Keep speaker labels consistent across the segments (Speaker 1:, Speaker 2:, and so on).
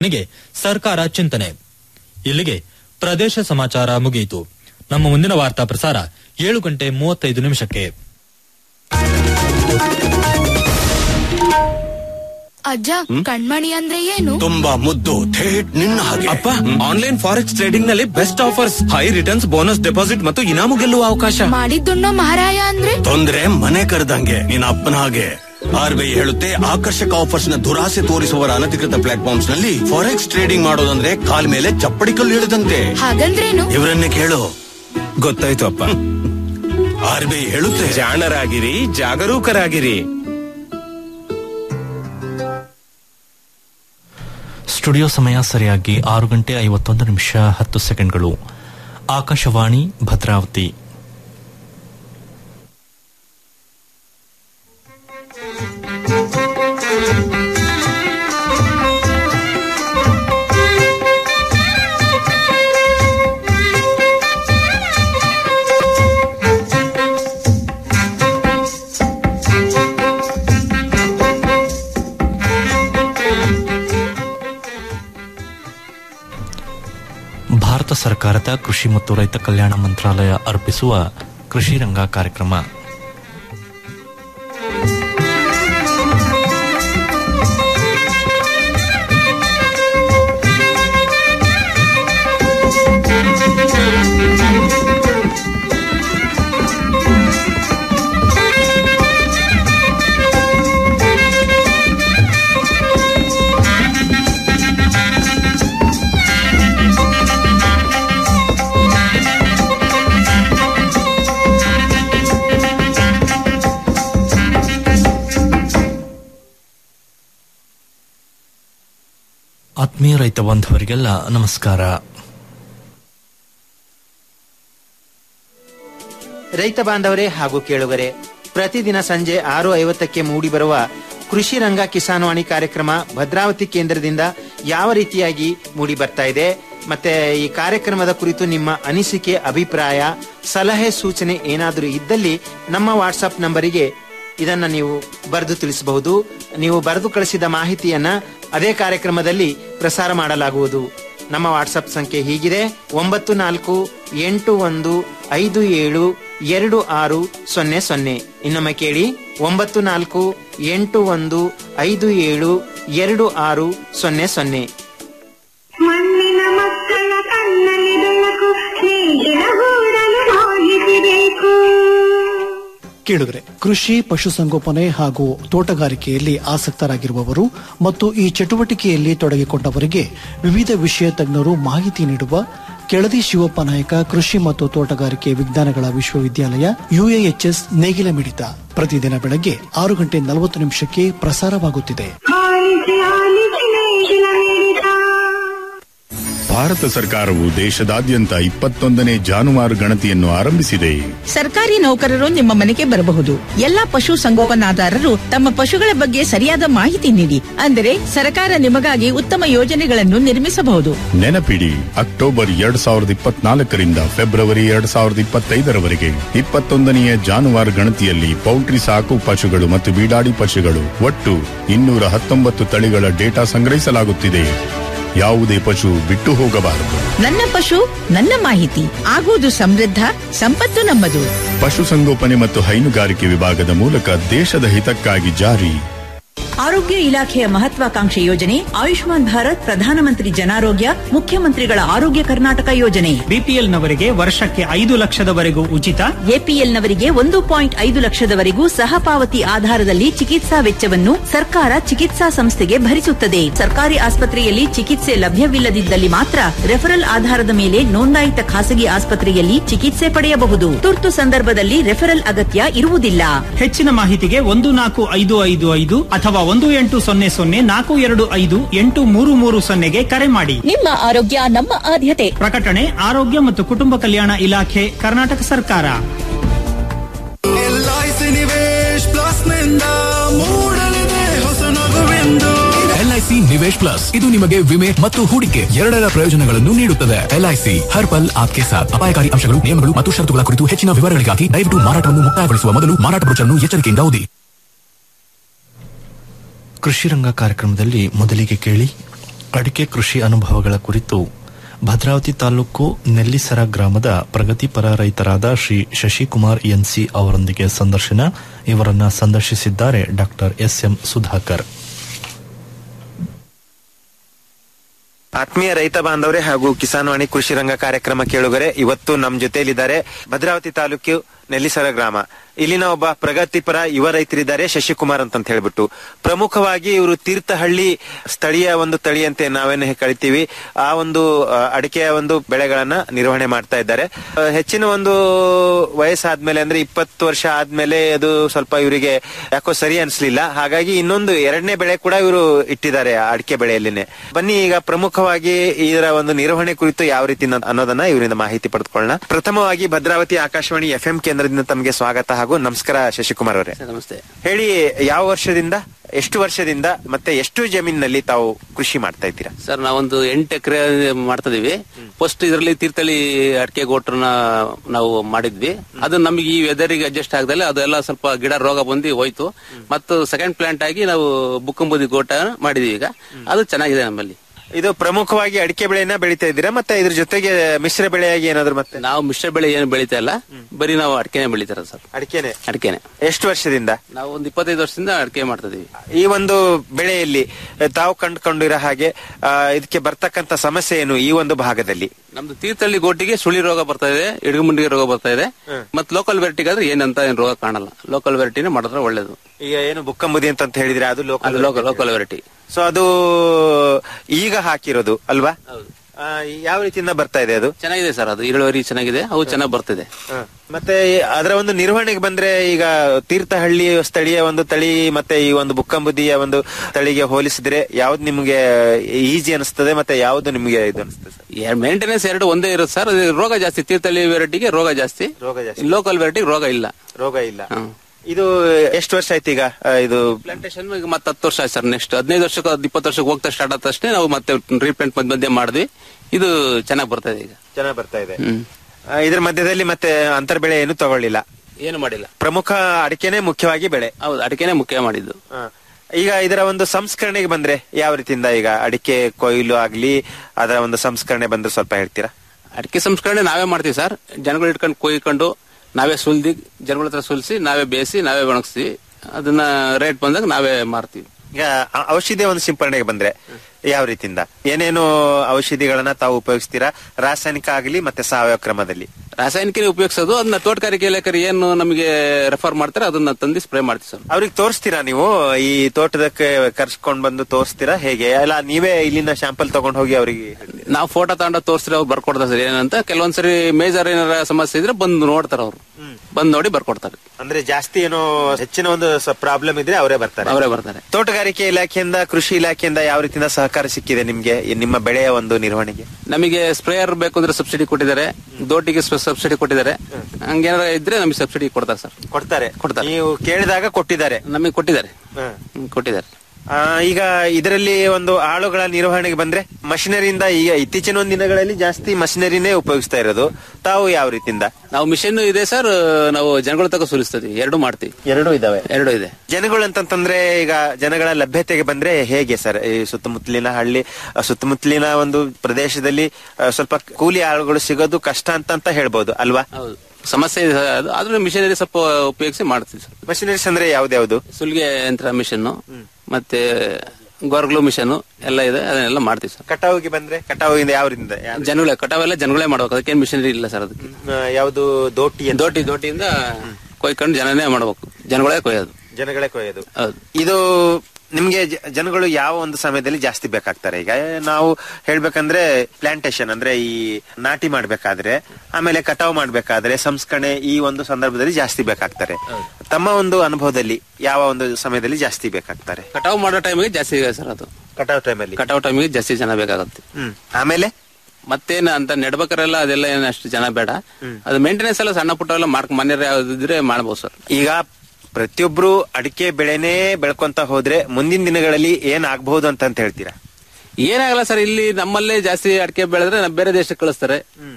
Speaker 1: ನಿಗೆ ಸರ್ಕಾರ ಚಿಂತನೆ ಇಲ್ಲಿಗೆ ಪ್ರದೇಶ ಸಮಾಚಾರ ಮುಗಿಯಿತು ನಮ್ಮ ಮುಂದಿನ ವಾರ್ತಾ ಪ್ರಸಾರ ಏಳು ಗಂಟೆ ಮೂವತ್ತೈದು ನಿಮಿಷಕ್ಕೆ
Speaker 2: ಅಜ್ಜ ಕಣ್ಮಣಿ ಅಂದ್ರೆ ಏನು
Speaker 3: ತುಂಬಾ ಮುದ್ದು ಥೇಟ್ ನಿನ್ನ ಹಾಗೆ
Speaker 4: ಅಪ್ಪ ಆನ್ಲೈನ್ ಫಾರೆಕ್ಸ್ ಟ್ರೇಡಿಂಗ್ ನಲ್ಲಿ best offers high returns bonus deposit ಮತ್ತು ಇನಾಮು ಗೆಲ್ಲುವ ಅವಕಾಶ
Speaker 2: ಮಾಡಿದ್ದುಣ್ಣೋ ಮಹಾರಾಯ ಅಂದ್ರೆ
Speaker 3: ತೊಂದ್ರೆ ಮನೆ ಕರೆದಂಗೆ ನಿನ್ನ ಅಪ್ಪನ ಹಾಗೆ ಆರ್ಬಿಐ ಹೇಳುತ್ತೆ ಆಕರ್ಷಕ ಆಫರ್ಸ್ ನ ದುರಾಸೆ ತೋರಿಸುವವರ ಅನಧಿಕೃತ ಪ್ಲಾಟ್ಫಾರ್ಮ್ಸ್ ನಲ್ಲಿ ಫಾರೆಕ್ಸ್ ಟ್ರೇಡಿಂಗ್ ಮಾಡೋದಂದ್ರೆ ಕಾಲ್ ಮೇಲೆ ಚಪ್ಪಡಿ ಕಲ್ಲು ಇಳಿದಂತೆ
Speaker 2: ಹಾಗಂದ್ರೇನು
Speaker 3: ಇವರನ್ನೇ ಕೇಳು
Speaker 4: ಗೊತ್ತಾಯ್ತು ಅಪ್ಪ
Speaker 3: ಆರ್ಬಿಐ ಹೇಳುತ್ತೆ
Speaker 4: ಜಾಣರಾಗಿರಿ ಜಾಗರೂಕರಾಗಿರಿ
Speaker 5: ಸ್ಟುಡಿಯೋ ಸಮಯ ಸರಿಯಾಗಿ ಆರು ಗಂಟೆ ಐವತ್ತೊಂದು ನಿಮಿಷ ಹತ್ತು ಸೆಕೆಂಡ್ಗಳು ಆಕಾಶವಾಣಿ ಭದ್ರಾವತಿ ಭಾರತ ಸರ್ಕಾರದ ಕೃಷಿ ಮತ್ತು ರೈತ ಕಲ್ಯಾಣ ಮಂತ್ರಾಲಯ ಅರ್ಪಿಸುವ ಕೃಷಿ ರಂಗ ಕಾರ್ಯಕ್ರಮ ಆತ್ಮೀಯ ರೈತ ಬಾಂಧವರಿಗೆಲ್ಲ ನಮಸ್ಕಾರ
Speaker 6: ರೈತ ಬಾಂಧವರೇ ಹಾಗೂ ಕೇಳುಗರೆ ಪ್ರತಿದಿನ ಸಂಜೆ ಆರು ಐವತ್ತಕ್ಕೆ ಮೂಡಿಬರುವ ಕೃಷಿ ರಂಗ ಕಿಸಾನ್ವಾಣಿ ಕಾರ್ಯಕ್ರಮ ಭದ್ರಾವತಿ ಕೇಂದ್ರದಿಂದ ಯಾವ ರೀತಿಯಾಗಿ ಮೂಡಿ ಬರ್ತಾ ಇದೆ ಮತ್ತೆ ಈ ಕಾರ್ಯಕ್ರಮದ ಕುರಿತು ನಿಮ್ಮ ಅನಿಸಿಕೆ ಅಭಿಪ್ರಾಯ ಸಲಹೆ ಸೂಚನೆ ಏನಾದರೂ ಇದ್ದಲ್ಲಿ ನಮ್ಮ ವಾಟ್ಸಪ್ ನಂಬರಿಗೆ ಇದನ್ನ ನೀವು ಬರೆದು ತಿಳಿಸಬಹುದು ನೀವು ಬರೆದು ಕಳಿಸಿದ ಮಾಹಿತಿಯನ್ನ ಅದೇ ಕಾರ್ಯಕ್ರಮದಲ್ಲಿ ಪ್ರಸಾರ ಮಾಡಲಾಗುವುದು ನಮ್ಮ ವಾಟ್ಸಪ್ ಸಂಖ್ಯೆ ಹೀಗಿದೆ ಒಂಬತ್ತು ನಾಲ್ಕು ಎಂಟು ಒಂದು ಐದು ಏಳು ಎರಡು ಆರು ಸೊನ್ನೆ ಸೊನ್ನೆ ಇನ್ನೊಮ್ಮೆ ಕೇಳಿ ಒಂಬತ್ತು ನಾಲ್ಕು ಎಂಟು ಒಂದು ಐದು ಏಳು ಎರಡು ಆರು ಸೊನ್ನೆ ಸೊನ್ನೆ
Speaker 7: ಮಣ್ಣಿನ ಮಕ್ಕಳ ಕಣ್ಣಲ್ಲಿ ಬೆಳಕು ಸ್ನೇಹಿತರ ಗೂಡಲು ಹೋಗಿಸಬೇಕು
Speaker 8: ಕೇಳಿದ್ರೆ ಕೃಷಿ ಪಶುಸಂಗೋಪನೆ ಹಾಗೂ ತೋಟಗಾರಿಕೆಯಲ್ಲಿ ಆಸಕ್ತರಾಗಿರುವವರು ಮತ್ತು ಈ ಚಟುವಟಿಕೆಯಲ್ಲಿ ತೊಡಗಿಕೊಂಡವರಿಗೆ ವಿವಿಧ ವಿಷಯ ತಜ್ಞರು ಮಾಹಿತಿ ನೀಡುವ ಕೆಳದಿ ಶಿವಪ್ಪ ನಾಯಕ ಕೃಷಿ ಮತ್ತು ತೋಟಗಾರಿಕೆ ವಿಜ್ಞಾನಗಳ ವಿಶ್ವವಿದ್ಯಾಲಯ ಯುಎಎಚ್ಎಸ್ ನೇಗಿಲ ಮಿಡಿತ ಪ್ರತಿದಿನ ಬೆಳಗ್ಗೆ ಆರು ಗಂಟೆ ನಲವತ್ತು ನಿಮಿಷಕ್ಕೆ ಪ್ರಸಾರವಾಗುತ್ತಿದೆ
Speaker 7: ಆಲಿಸಿ ಆಲಿಸಿ ನೇಗಿಲ ನೀಡಿದ
Speaker 9: ಭಾರತ ಸರ್ಕಾರವು ದೇಶದಾದ್ಯಂತ ಇಪ್ಪತ್ತೊಂದನೇ ಜಾನುವಾರು ಗಣತಿಯನ್ನು ಆರಂಭಿಸಿದೆ
Speaker 10: ಸರ್ಕಾರಿ ನೌಕರರು ನಿಮ್ಮ ಮನೆಗೆ ಬರಬಹುದು ಎಲ್ಲಾ ಪಶು ಸಂಗೋಪನಾದಾರರು ತಮ್ಮ ಪಶುಗಳ ಬಗ್ಗೆ ಸರಿಯಾದ ಮಾಹಿತಿ ನೀಡಿ ಅಂದರೆ ಸರ್ಕಾರ ನಿಮಗಾಗಿ ಉತ್ತಮ ಯೋಜನೆಗಳನ್ನು ನಿರ್ಮಿಸಬಹುದು
Speaker 9: ನೆನಪಿಡಿ ಅಕ್ಟೋಬರ್ ಎರಡ್ ಸಾವಿರದ ಇಪ್ಪತ್ನಾಲ್ಕರಿಂದ ಫೆಬ್ರವರಿ ಎರಡ್ ಸಾವಿರದ ಇಪ್ಪತ್ತೈದರವರೆಗೆ ಇಪ್ಪತ್ತೊಂದನೆಯ ಜಾನುವಾರು ಗಣತಿಯಲ್ಲಿ ಪೌಲ್ಟ್ರಿ ಸಾಕು ಪಶುಗಳು ಮತ್ತು ಬೀಡಾಡಿ ಪಶುಗಳು ಒಟ್ಟು ಇನ್ನೂರ ಹತ್ತೊಂಬತ್ತು ತಳಿಗಳ ಡೇಟಾ ಸಂಗ್ರಹಿಸಲಾಗುತ್ತಿದೆ ಯಾವುದೇ ಪಶು ಬಿಟ್ಟು ಹೋಗಬಾರದು
Speaker 10: ನನ್ನ ಪಶು ನನ್ನ ಮಾಹಿತಿ ಆಗುವುದು ಸಮೃದ್ಧ ಸಂಪತ್ತು ನಮ್ಮದು
Speaker 9: ಪಶುಸಂಗೋಪನೆ ಮತ್ತು ಹೈನುಗಾರಿಕೆ ವಿಭಾಗದ ಮೂಲಕ ದೇಶದ ಹಿತಕ್ಕಾಗಿ ಜಾರಿ
Speaker 11: ಆರೋಗ್ಯ ಇಲಾಖೆಯ ಮಹತ್ವಾಕಾಂಕ್ಷೆ ಯೋಜನೆ ಆಯುಷ್ಮಾನ್ ಭಾರತ್ ಪ್ರಧಾನಮಂತ್ರಿ ಜನಾರೋಗ್ಯ ಮುಖ್ಯಮಂತ್ರಿಗಳ ಆರೋಗ್ಯ ಕರ್ನಾಟಕ ಯೋಜನೆ
Speaker 12: ಬಿಪಿಎಲ್ನವರಿಗೆ ವರ್ಷಕ್ಕೆ ಐದು ಲಕ್ಷದವರೆಗೂ ಉಚಿತ
Speaker 11: ಎಪಿಎಲ್ನವರಿಗೆ ಒಂದು ಪಾಯಿಂಟ್ ಐದು ಲಕ್ಷದವರೆಗೂ ಸಹಪಾವತಿ ಆಧಾರದಲ್ಲಿ ಚಿಕಿತ್ಸಾ ವೆಚ್ಚವನ್ನು ಸರ್ಕಾರ ಚಿಕಿತ್ಸಾ ಸಂಸ್ಥೆಗೆ ಭರಿಸುತ್ತದೆ ಸರ್ಕಾರಿ ಆಸ್ಪತ್ರೆಯಲ್ಲಿ ಚಿಕಿತ್ಸೆ ಲಭ್ಯವಿಲ್ಲದಿದ್ದಲ್ಲಿ ಮಾತ್ರ ರೆಫರಲ್ ಆಧಾರದ ಮೇಲೆ ನೋಂದಾಯಿತ ಖಾಸಗಿ ಆಸ್ಪತ್ರೆಯಲ್ಲಿ ಚಿಕಿತ್ಸೆ ಪಡೆಯಬಹುದು ತುರ್ತು ಸಂದರ್ಭದಲ್ಲಿ ರೆಫರಲ್ ಅಗತ್ಯ ಇರುವುದಿಲ್ಲ
Speaker 12: ಹೆಚ್ಚಿನ ಮಾಹಿತಿಗೆ ಒಂದು ನಾಲ್ಕು ಐದು ಐದು ಐದು ಅಥವಾ ಒಂದು ಎಂಟು ಸೊನ್ನೆ ಸೊನ್ನೆ ನಾಲ್ಕು ಎರಡು ಐದು ಎಂಟು ಮೂರು ಮೂರು ಸೊನ್ನೆಗೆ ಕರೆ ಮಾಡಿ
Speaker 10: ನಿಮ್ಮ ಆರೋಗ್ಯ ನಮ್ಮ ಆದ್ಯತೆ
Speaker 12: ಪ್ರಕಟಣೆ ಆರೋಗ್ಯ ಮತ್ತು ಕುಟುಂಬ ಕಲ್ಯಾಣ ಇಲಾಖೆ ಕರ್ನಾಟಕ ಸರ್ಕಾರ
Speaker 13: ಎಲ್ಐಸಿ ನಿವೇಶ್ ಪ್ಲಸ್ ನಿಂದ ಮೂಡಲಿದೆ ಹೊಸ ನಗುವೆಂದು
Speaker 14: ಎಲ್ಐಸಿ ನಿವೇಶ್ ಪ್ಲಸ್ ಇದು ನಿಮಗೆ ವಿಮೆ ಮತ್ತು ಹೂಡಿಕೆ ಎರಡರ ಪ್ರಯೋಜನಗಳನ್ನು ನೀಡುತ್ತದೆ ಎಲ್ಐಸಿ ಹರ್ ಪಲ್ ಆಪ್ಕೆ ಸಾಥ್ ಅಪಾಯಕಾರಿ ಅಂಶಗಳು ನಿಯಮಗಳು ಮತ್ತು ಷರತ್ತುಗಳ ಕುರಿತು ಹೆಚ್ಚಿನ ವಿವರಗಳಿಗಾಗಿ ದಯವಿಟ್ಟು ಮಾರಾಟವನ್ನು ಮುಕ್ತಾಯಗೊಳಿಸುವ ಮೊದಲು ಮಾರಾಟ ಬ್ರೋಚರ್ನ್ನು ಎಚ್ಚರಿಕೆಯಿಂದ ಓದಿ
Speaker 5: ಕೃಷಿ ರಂಗ ಕಾರ್ಯಕ್ರಮದಲ್ಲಿ ಮೊದಲಿಗೆ ಕೇಳಿ ಅಡಿಕೆ ಕೃಷಿ ಅನುಭವಗಳ ಕುರಿತು ಭದ್ರಾವತಿ ತಾಲೂಕು ನೆಲ್ಲಿಸರ ಗ್ರಾಮದ ಪ್ರಗತಿಪರ ರೈತರಾದ ಶ್ರೀ ಶಶಿಕುಮಾರ್ ಎನ್ಸಿ ಅವರೊಂದಿಗೆ ಸಂದರ್ಶನ ಇವರನ್ನ ಸಂದರ್ಶಿಸಿದ್ದಾರೆ ಡಾಕ್ಟರ್ ಎಸ್ಎಂ ಸುಧಾಕರ್
Speaker 6: ಆತ್ಮೀಯ ರೈತ ಬಾಂಧವರೇ ಹಾಗೂ ಕಿಸಾನ್ ವಾಣಿ ಕೃಷಿ ರಂಗ ಕಾರ್ಯಕ್ರಮ ಕೇಳುಗರೆ ಇವತ್ತು ನಮ್ ಜೊತೆಯಲ್ಲಿದ್ದಾರೆ ಭದ್ರಾವತಿ ತಾಲೂಕು ನೆಲ್ಲಿಸರ ಗ್ರಾಮ ಇಲ್ಲಿನ ಒಬ್ಬ ಪ್ರಗತಿಪರ ಯುವ ರೈತರಿದ್ದಾರೆ ಶಶಿಕುಮಾರ್ ಅಂತ ಹೇಳ್ಬಿಟ್ಟು ಪ್ರಮುಖವಾಗಿ ಇವರು ತೀರ್ಥಹಳ್ಳಿ ಸ್ಥಳೀಯ ಒಂದು ತಳಿ ಅಂತ ನಾವೇನು ಕಳಿತೀವಿ ಆ ಒಂದು ಆ, ಅಡಿಕೆಯ ಒಂದು ಬೆಳೆಗಳನ್ನ ನಿರ್ವಹಣೆ ಮಾಡ್ತಾ ಇದ್ದಾರೆ ಆ, ಹೆಚ್ಚಿನ ಒಂದು ವಯಸ್ಸಾದ್ಮೇಲೆ ಅಂದ್ರೆ ಇಪ್ಪತ್ತು ವರ್ಷ ಆದ್ಮೇಲೆ ಅದು ಸ್ವಲ್ಪ ಇವರಿಗೆ ಯಾಕೋ ಸರಿ ಅನ್ಸ್ಲಿಲ್ಲ ಹಾಗಾಗಿ ಇನ್ನೊಂದು ಎರಡನೇ ಬೆಳೆ ಕೂಡ ಇವರು ಇಟ್ಟಿದ್ದಾರೆ ಆ ಅಡಿಕೆ ಬೆಳೆಯಲ್ಲಿನೇ ಬನ್ನಿ ಈಗ ಪ್ರಮುಖವಾಗಿ ಇದರ ಒಂದು ನಿರ್ವಹಣೆ ಕುರಿತು ಯಾವ ರೀತಿ ನ- ಅನ್ನೋದನ್ನ ಇವರಿಂದ ಮಾಹಿತಿ ಪಡೆದುಕೊಳ್ಳೋಣ ಪ್ರಥಮವಾಗಿ ಭದ್ರಾವತಿ ಆಕಾಶವಾಣಿ ಎಫ್ ಎಂ ಕೇಂದ್ರದಿಂದ ತಮಗೆ ಸ್ವಾಗತ ಹಾಗೂ ನಮಸ್ಕಾರ ಶಶಿಕುಮಾರ್ ಅವರೇ
Speaker 15: ನಮಸ್ತೆ
Speaker 6: ಹೇಳಿ ಯಾವ ವರ್ಷದಿಂದ ಎಷ್ಟು ವರ್ಷದಿಂದ ಮತ್ತೆ ಎಷ್ಟು ಜಮೀನಿನಲ್ಲಿ ತಾವು ಕೃಷಿ ಮಾಡ್ತಾ ಇದ್ದೀರಾ
Speaker 15: ಸರ್ ನಾವೊಂದು ಎಂಟು ಎಕರೆ ಮಾಡ್ತಾ ಇದೀವಿ ಫಸ್ಟ್ ಇದರಲ್ಲಿ ತೀರ್ಥಹಳ್ಳಿ ಅಡಿಕೆ ಗೋಟ್ರನ್ನ ನಾವು ಮಾಡಿದ್ವಿ ಅದು ನಮಗೆ ಈ ವೆದರಿಗೆ ಅಡ್ಜಸ್ಟ್ ಆಗದಲ್ಲ ಅದೆಲ್ಲ ಸ್ವಲ್ಪ ಗಿಡ ರೋಗ ಬಂದು ಹೋಯ್ತು ಮತ್ತು ಸೆಕೆಂಡ್ ಪ್ಲಾಂಟ್ ಆಗಿ ನಾವು ಬುಕ್ಕಂಬುದಿ ಗೋಟ ಮಾಡಿದೀವಿ ಈಗ ಅದು ಚೆನ್ನಾಗಿದೆ ನಮ್ಮಲ್ಲಿ
Speaker 6: ಇದು ಪ್ರಮುಖವಾಗಿ ಅಡಿಕೆ ಬೆಳೆಯನ್ನ ಬೆಳಿತಾ ಇದ್ದೀರಾ ಮತ್ತೆ ಇದ್ರ ಜೊತೆಗೆ ಮಿಶ್ರ ಬೆಳೆಯಾಗಿ ಏನಾದ್ರು ಮತ್ತೆ
Speaker 15: ನಾವು ಮಿಶ್ರ ಬೆಳೆ ಏನು ಬೆಳಿತಾ ಇಲ್ಲ ಬರೀ ನಾವು ಅಡಿಕೆನೆ ಬೆಳಿತಾರ ಸರ್
Speaker 6: ಅಡಿಕೆನೆ
Speaker 15: ಅಡಿಕೆನೆ
Speaker 6: ಎಷ್ಟು ವರ್ಷದಿಂದ
Speaker 15: ನಾವು ಒಂದು ಇಪ್ಪತ್ತೈದು ವರ್ಷದಿಂದ ಅಡಿಕೆ ಮಾಡ್ತಾ ಇದೀವಿ
Speaker 6: ಈ ಒಂದು ಬೆಳೆಯಲ್ಲಿ ಆ, ತಾವು ಕಂಡುಕೊಂಡಿರೋ ಹಾಗೆ ಆ, ಇದಕ್ಕೆ ಬರ್ತಕ್ಕಂತ ಸಮಸ್ಯೆ ಏನು ಈ ಒಂದು ಭಾಗದಲ್ಲಿ
Speaker 15: ನಮ್ದು ತೀರ್ಥಹಳ್ಳಿ ಗೋಟಿಗೆ ಸುಳಿ ರೋಗ ಬರ್ತಾ ಇದೆ ಇಡಗುಮುಂಡಿಗೆ ರೋಗ ಬರ್ತಾ ಇದೆ ಮತ್ತೆ ಲೋಕಲ್ ವೆರೈಟಿಗಾದ್ರೆ ಏನಂತ ಏನ್ ರೋಗ ಕಾಣಲ್ಲ ಲೋಕಲ್ ವೆರೈಟಿನೇ ಮಾಡಿದ್ರೆ ಒಳ್ಳೇದು
Speaker 6: ಈಗ ಏನು ಬುಕ್ಕಂಬುದಿ ಅಂತ ಹೇಳಿದ್ರೆ ಅದು
Speaker 15: ಅದು
Speaker 6: local
Speaker 15: local local variety
Speaker 6: so ಅದು ಈಗ ಹಾಕಿರೋದು ಅಲ್ವಾ ಆ, ಯಾವ ರೀತಿಯಿಂದ ಬರ್ತಾ ಇದೆ ಅದು
Speaker 15: ಚೆನ್ನಾಗಿದೆ ಸರ್ ಅದು ಇಳುವರಿ ಚೆನ್ನಾಗಿದೆ ಅವು ಚೆನ್ನಾಗಿ ಬರ್ತಿದೆ
Speaker 6: ಹ. ಮತ್ತೆ ಅದರ ಒಂದು ನಿರ್ವಹಣೆಗೆ ಬಂದ್ರೆ ಈಗ ತೀರ್ಥಹಳ್ಳಿ ಸ್ಥಳೀಯ ಒಂದು ತಳಿ ಮತ್ತೆ ಈ ಒಂದು ಬುಕ್ಕಂಬುದಿಯ ಒಂದು ತಳಿಗೆ ಹೋಲಿಸಿದ್ರೆ ಯಾವ್ದು ನಿಮ್ಗೆ ಈಸಿ ಅನಿಸ್ತದೆ ಮತ್ತೆ ಯಾವ್ದು ನಿಮ್ಗೆ ಇದು ಅನಿಸ್ತದೆ
Speaker 15: ಮೇಂಟೆನೆನ್ಸ್ ಎರಡು ಒಂದೇ ಇರುತ್ತೆ ಸರ್ ಅದು ರೋಗ ಜಾಸ್ತಿ ತೀರ್ಥಹಳ್ಳಿ ವೆರೈಟಿಗೆ ರೋಗ ಜಾಸ್ತಿ
Speaker 6: ರೋಗ ಜಾಸ್ತಿ
Speaker 15: ಲೋಕಲ್ ವೆರೈಟಿ ರೋಗ ಇಲ್ಲ
Speaker 6: ರೋಗ ಇಲ್ಲ ಇದು ಎಷ್ಟು ವರ್ಷ ಆಯ್ತು ಈಗ ಆ, ಇದು
Speaker 15: ಪ್ಲಾಂಟೇಶನ್ ಈಗ ಮತ್ತೆ ಹತ್ತು ವರ್ಷ ಆಯ್ತು ಸರ್ ನೆಕ್ಸ್ಟ್ ಹದಿನೈದು ವರ್ಷಕ್ಕೆ ಹದ್ ಇಪ್ಪತ್ತು ವರ್ಷಕ್ಕೆ ಹೋಗ್ತಾ ಸ್ಟಾರ್ಟ್ ಆದ ತಕ್ಷಣ ನಾವು ಮತ್ತೆ ರೀಪ್ಲಾಂಟ್ ಮಧ್ಯ ಮಧ್ಯೆ ಮಾಡಿದ್ವಿ ಇದು ಚೆನ್ನಾಗಿ ಬರ್ತಾ ಇದೆ ಈಗ
Speaker 6: ಚೆನ್ನಾಗಿ ಬರ್ತಾ ಇದೆ
Speaker 15: ಹ್ಮ್
Speaker 6: ಆ, ಇದ್ರ ಮಧ್ಯದಲ್ಲಿ ಮತ್ತೆ ಅಂತರ್ ಬೆಳೆ ಏನು ತಗೊಳ್ಳಿಲ್ಲ
Speaker 15: ಏನು ಮಾಡಿಲ್ಲ
Speaker 6: ಪ್ರಮುಖ ಅಡಿಕೆನೆ ಮುಖ್ಯವಾಗಿ ಬೆಳೆ
Speaker 15: ಹೌದು ಅಡಿಕೆನೆ ಮುಖ್ಯ ಮಾಡಿದ್ದು
Speaker 6: ಹ. ಈಗ ಇದರ ಒಂದು ಸಂಸ್ಕರಣೆಗೆ ಬಂದ್ರೆ ಯಾವ ರೀತಿಯಿಂದ ಈಗ ಅಡಿಕೆ ಕೊಯ್ಲು ಆಗ್ಲಿ ಅದರ ಒಂದು ಸಂಸ್ಕರಣೆ ಬಂದ್ರೆ ಸ್ವಲ್ಪ ಹೇಳ್ತೀರಾ
Speaker 15: ಅಡಿಕೆ ಸಂಸ್ಕರಣೆ ನಾವೇ ಮಾಡ್ತೀವಿ ಸರ್ ಜನಗಳು ಇಟ್ಕೊಂಡು ಕೊಯ್ಕೊಂಡು ನಾವೇ ಸುಲ್ದಿ ಜನಗಳ ಹತ್ರ ಸುಲಿಸಿ ನಾವೇ ಬೇಯಿಸಿ ನಾವೇ ಒಣಗಿಸ್ತೀವಿ ಅದನ್ನ ರೇಟ್ ಬಂದಾಗ ನಾವೇ ಮಾರ್ತೀವಿ
Speaker 6: ಈಗ ಆ- ಔಷಧಿಯ ಒಂದು ಸಿಂಪರಣೆಗೆ ಬಂದ್ರೆ ಯಾವ ರೀತಿಯಿಂದ ಏನೇನು ಔಷಧಿಗಳನ್ನ ತಾವು ಉಪಯೋಗಿಸ್ತೀರಾ ರಾಸಾಯನಿಕ ಆಗಲಿ ಮತ್ತೆ ಸಾವಯವ ಕ್ರಮದಲ್ಲಿ
Speaker 15: ರಾಸಾಯನಿಕ ಉಪಯೋಗಿಸೋದು ಅದನ್ನ ತೋಟಗಾರಿಕೆ ಇಲಾಖೆ ಏನು ನಮಗೆ ರೆಫರ್ ಮಾಡ್ತಾರೆ ಅದನ್ನ ತಂದು ಸ್ಪ್ರೇ ಮಾಡ್ತೀವಿ ಸರ್
Speaker 6: ಅವ್ರಿಗೆ ತೋರಿಸ್ತೀರಾ ನೀವು ಈ ತೋಟದಕ್ಕೆ ಕರ್ಸ್ಕೊಂಡ್ ಬಂದು ತೋರಿಸ್ತೀರಾ ಹೇಗೆ ಅಲ್ಲ ನೀವೇ ಇಲ್ಲಿಂದ ಶಾಂಪಲ್ ತಗೊಂಡ್ ಹೋಗಿ ಅವರಿಗೆ
Speaker 15: ನಾವು ಫೋಟೋ ತಗೊಂಡ ತೋರಿಸಿದ್ರೆ ಅವ್ರು ಬರ್ಕೊಡ್ತಾರೆ ಸರ್ ಏನಂತ ಕೆಲವೊಂದ್ಸರಿ ಮೇಜರ್ ಏನಾರ ಸಮಸ್ಯೆ ಇದ್ರೆ ಬಂದು ನೋಡ್ತಾರೆ ಅವ್ರು ಬಂದ್ ನೋಡಿ ಬರ್ಕೊಡ್ತಾರೆ
Speaker 6: ಅಂದ್ರೆ ಜಾಸ್ತಿ ಏನೋ ಹೆಚ್ಚಿನ ಒಂದು ಪ್ರಾಬ್ಲಮ್ ಇದ್ರೆ ಅವರೇ ಬರ್ತಾರೆ
Speaker 15: ಅವರೇ ಬರ್ತಾರೆ
Speaker 6: ತೋಟಗಾರಿಕೆ ಇಲಾಖೆಯಿಂದ ಕೃಷಿ ಇಲಾಖೆಯಿಂದ ಯಾವ ರೀತಿಯಿಂದ ಸಹಕಾರ ಸಿಕ್ಕಿದೆ ನಿಮ್ಗೆ ಈ ನಿಮ್ಮ ಬೆಳೆಯ ಒಂದು ನಿರ್ವಹಣೆಗೆ
Speaker 15: ನಮಗೆ ಸ್ಪ್ರೇಯರ್ ಬೇಕು ಅಂದ್ರೆ ಸಬ್ಸಿಡಿ ಕೊಟ್ಟಿದ್ದಾರೆ ದೋಟಿಗೆ ಸಬ್ಸಿಡಿ ಕೊಟ್ಟಿದ್ದಾರೆ ಹಂಗೇನಾರ ಇದ್ರೆ ನಮಗೆ ಸಬ್ಸಿಡಿ ಕೊಡ್ತಾರೆ ಸರ್
Speaker 6: ಕೊಡ್ತಾರೆ
Speaker 15: ಕೊಡ್ತಾರೆ
Speaker 6: ನೀವು ಕೇಳಿದಾಗ ಕೊಟ್ಟಿದ್ದಾರೆ
Speaker 15: ನಮಗೆ ಕೊಟ್ಟಿದ್ದಾರೆ
Speaker 6: ಹ್ಮ್.
Speaker 15: ಹ್ಮ್, ಕೊಟ್ಟಿದ್ದಾರೆ
Speaker 6: ಆ, ಈಗ ಇದರಲ್ಲಿ ಒಂದು ಆಳುಗಳ ನಿರ್ವಹಣೆಗೆ ಬಂದ್ರೆ ಮಷಿನರಿಯಿಂದ ಈಗ ಇತ್ತೀಚಿನ ಒಂದು ದಿನಗಳಲ್ಲಿ ಜಾಸ್ತಿ ಮಷಿನರಿನೇ ಉಪಯೋಗಿಸ್ತಾ ಇರೋದು ತಾವು ಯಾವ ರೀತಿಯಿಂದ
Speaker 15: ನಾವು ಮಿಷನ್ ಇದೆ ಸರ್ ನಾವು ಜನಗಳ ತಕ ಸುಲಿಸ್ತೀವಿ ಎರಡು ಮಾಡ್ತೀವಿ
Speaker 6: ಎರಡೂ ಇದಾವೆ
Speaker 15: ಎರಡು ಇದೆ
Speaker 6: ಜನಗಳು ಅಂತಂತಂದ್ರೆ ಈಗ ಜನಗಳ ಲಭ್ಯತೆಗೆ ಬಂದ್ರೆ ಹೇಗೆ ಸರ್ ಈ ಸುತ್ತಮುತ್ತಲಿನ ಹಳ್ಳಿ ಆ, ಸುತ್ತಮುತ್ತಲಿನ ಒಂದು ಪ್ರದೇಶದಲ್ಲಿ ಆ, ಸ್ವಲ್ಪ ಕೂಲಿ ಆಳುಗಳು ಸಿಗೋದು ಕಷ್ಟ ಅಂತ ಅಂತ ಹೇಳ್ಬೋದು ಅಲ್ವಾ
Speaker 15: ಹೌದು ಸಮಸ್ಯೆ ಇದೆ ಸರ್ ಅದು ಆದ್ರೂ ಮಿಷನರಿ ಸ್ವಲ್ಪ ಉಪಯೋಗಿಸಿ ಮಾಡ್ತೀವಿ ಸರ್
Speaker 6: ಮಷಿನರೀಸ್ ಅಂದ್ರೆ ಯಾವ್ದ್ಯಾವ್ದು
Speaker 15: ಸುಲಿಗೆ ಯಂತ್ರ ಮಿಷನ್ ಮತ್ತೆ ಗೊರ್ಗ್ಲು ಮಿಷನ್ ಎಲ್ಲ ಇದೆ ಅದನ್ನೆಲ್ಲ ಮಾಡ್ತೀವಿ ಸರ್
Speaker 6: ಕಟಾವಿಗೆ ಬಂದ್ರೆ ಕಟಾವಿಂದ ಯಾವ ರೀತಿಯಿಂದ ಯಾ-
Speaker 15: ಜನಗಳೇ ಕಟಾವೆಲ್ಲ ಜನಗಳೇ ಮಾಡ್ಬೇಕು ಅದಕ್ಕೇನು ಮಿಷನರಿ ಇಲ್ಲ ಸರ್ ಅದಕ್ಕೆ
Speaker 6: ಆ, ಯಾವ್ದು ದೋಟಿ ಅಂತ
Speaker 15: ದೋಟಿ ದೋಟಿಯಿಂದ ಕೊಯ್ಕೊಂಡು ಜನನೇ ಮಾಡ್ಬೇಕು ಜನಗಳೇ ಕೊಯ್ಯೋದು
Speaker 6: ಜನಗಳೇ ಕೊಯ್ಯೋದು
Speaker 15: ಹೌದು
Speaker 6: ಇದು ನಿಮ್ಗೆ ಜ- ಜನಗಳು ಯಾವ ಒಂದು ಸಮಯದಲ್ಲಿ ಜಾಸ್ತಿ ಬೇಕಾಗ್ತಾರೆ ಈಗ ನಾವು ಹೇಳ್ಬೇಕಂದ್ರೆ ಪ್ಲಾಂಟೇಶನ್ ಅಂದ್ರೆ ಈ ನಾಟಿ ಮಾಡ್ಬೇಕಾದ್ರೆ ಆಮೇಲೆ ಕಟಾವು ಮಾಡ್ಬೇಕಾದ್ರೆ ಸಂಸ್ಕರಣೆ ಈ ಒಂದು ಸಂದರ್ಭದಲ್ಲಿ ಜಾಸ್ತಿ ಬೇಕಾಗ್ತಾರೆ ತಮ್ಮ ಒಂದು ಅನುಭವದಲ್ಲಿ ಯಾವ ಒಂದು ಸಮಯದಲ್ಲಿ ಜಾಸ್ತಿ ಬೇಕಾಗ್ತಾರೆ
Speaker 15: ಕಟಾವು ಮಾಡೋ ಟೈಮಿಗೆ ಜಾಸ್ತಿ ಇದೆ ಸರ್ ಅದು
Speaker 6: ಕಟಾವು ಟೈಮಲ್ಲಿ
Speaker 15: ಕಟಾವು ಟೈಮಿಗೆ ಜಾಸ್ತಿ ಜನ ಬೇಕಾಗುತ್ತೆ
Speaker 6: ಹ್ಮ್ ಆಮೇಲೆ
Speaker 15: ಮತ್ತೇನು ಅಂತ ನೆಡ್ಬೇಕಾರೆಲ್ಲ ಅದೆಲ್ಲ ಏನು ಅಷ್ಟು ಜನ ಬೇಡ ಅದು ಮೇಂಟೆನೆನ್ಸ್ ಎಲ್ಲ ಸಣ್ಣ ಪುಟ್ಟ ಎಲ್ಲ ಮಾರ್ಕ್ ಮನೆಯವ್ರು ಯಾವ್ದಿದ್ರೆ ಮಾಡ್ಬೋದು ಸರ್
Speaker 6: ಈಗ ಪ್ರತಿಯೊಬ್ರು ಅಡಿಕೆ ಬೆಳೆನೇ ಬೆಳ್ಕೊಂತ ಹೋದ್ರೆ ಮುಂದಿನ ದಿನಗಳಲ್ಲಿ ಏನ್ ಆಗ್ಬಹುದು ಅಂತ ಅಂತ ಹೇಳ್ತೀರಾ
Speaker 15: ಏನಾಗಲ್ಲ ಸರ್ ಇಲ್ಲಿ ನಮ್ಮಲ್ಲೇ ಜಾಸ್ತಿ ಅಡಿಕೆ ಬೆಳೆದ್ರೆ ನಾವ್ ಬೇರೆ ದೇಶಕ್ಕೆ ಕಳಿಸ್ತಾರೆ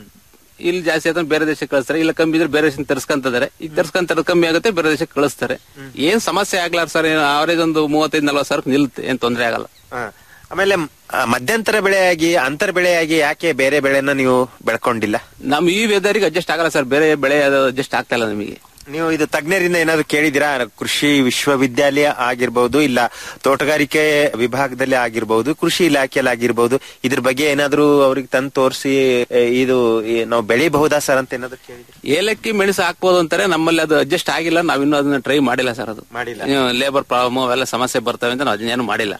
Speaker 15: ಇಲ್ಲಿ ಜಾಸ್ತಿ ಆದ್ರೆ ಬೇರೆ ದೇಶಕ್ಕೆ ಕಳಿಸ್ತಾರೆ ಇಲ್ಲ ಕಮ್ಮಿ ಇದ್ರೆ ಬೇರೆ ದೇಶಕ್ಕೆ ತರ್ಸ್ಕೊಂತಿದ್ದಾರೆ ಈಗ ತರ್ಸ್ಕೊಂತಾರೆ ಕಮ್ಮಿ ಆಗುತ್ತೆ ಬೇರೆ ದೇಶಕ್ಕೆ ಕಳಿಸ್ತಾರೆ ಏನ್ ಸಮಸ್ಯೆ ಆಗ್ಲಾರ ಸರ್ ಏನು ಅವರೇಜ್ ಒಂದು ಮೂವತ್ತೈದು ನಲ್ವತ್ತು ಸಾವಿರಕ್ಕೆ ನಿಲ್ಲುತ್ತೆ ಏನ್ ತೊಂದರೆ ಆಗಲ್ಲ
Speaker 6: ಹ. ಆಮೇಲೆ ಆ, ಮಧ್ಯಂತರ ಬೆಳೆಯಾಗಿ ಅಂತರ ಬೆಳೆಯಾಗಿ ಯಾಕೆ ಬೇರೆ ಬೆಳೆನ ನೀವು ಬೆಳ್ಕೊಂಡಿಲ್ಲ
Speaker 15: ನಮ್ ಈ ವೆದರಿಗೆ ಅಡ್ಜಸ್ಟ್ ಆಗಲ್ಲ ಸರ್ ಬೇರೆ ಬೆಳೆ ಅಡ್ಜಸ್ಟ್ ಆಗ್ತಾ ಇಲ್ಲ ನಮಗೆ
Speaker 6: ನೀವು ಇದು ತಜ್ಞರಿಂದ ಏನಾದ್ರು ಕೇಳಿದಿರಾ ಕೃಷಿ ವಿಶ್ವವಿದ್ಯಾಲಯ ಆಗಿರ್ಬಹುದು ಇಲ್ಲ ತೋಟಗಾರಿಕೆ ವಿಭಾಗದಲ್ಲಿ ಆಗಿರ್ಬಹುದು ಕೃಷಿ ಇಲಾಖೆಯಲ್ಲಿ ಆಗಿರ್ಬಹುದು ಇದ್ರ ಬಗ್ಗೆ ಏನಾದ್ರು ಅವ್ರಿಗೆ ತಂದು ತೋರಿಸಿ ಇದು ಈ ನಾವು ಬೆಳಿಬಹುದಾ ಸರ್ ಅಂತ ಏನಾದ್ರು ಕೇಳಿದ್ರಿ
Speaker 15: ಏಲಕ್ಕಿ ಮೆಣಸು ಹಾಕ್ಬೋದು ಅಂತಾರೆ ನಮ್ಮಲ್ಲಿ ಅದು ಅಡ್ಜಸ್ಟ್ ಆಗಿಲ್ಲ ನಾವಿನ್ನೂ ಅದನ್ನ ಟ್ರೈ ಮಾಡಿಲ್ಲ ಸರ್ ಅದು
Speaker 6: ಮಾಡಿಲ್ಲ.
Speaker 15: ಲೇಬರ್ ಪ್ರಾಬ್ಲಮ್ ಅವೆಲ್ಲ ಸಮಸ್ಯೆ ಬರ್ತವೆ ಅಂತ ನಾವು ಅದನ್ನೇನು ಮಾಡಿಲ್ಲ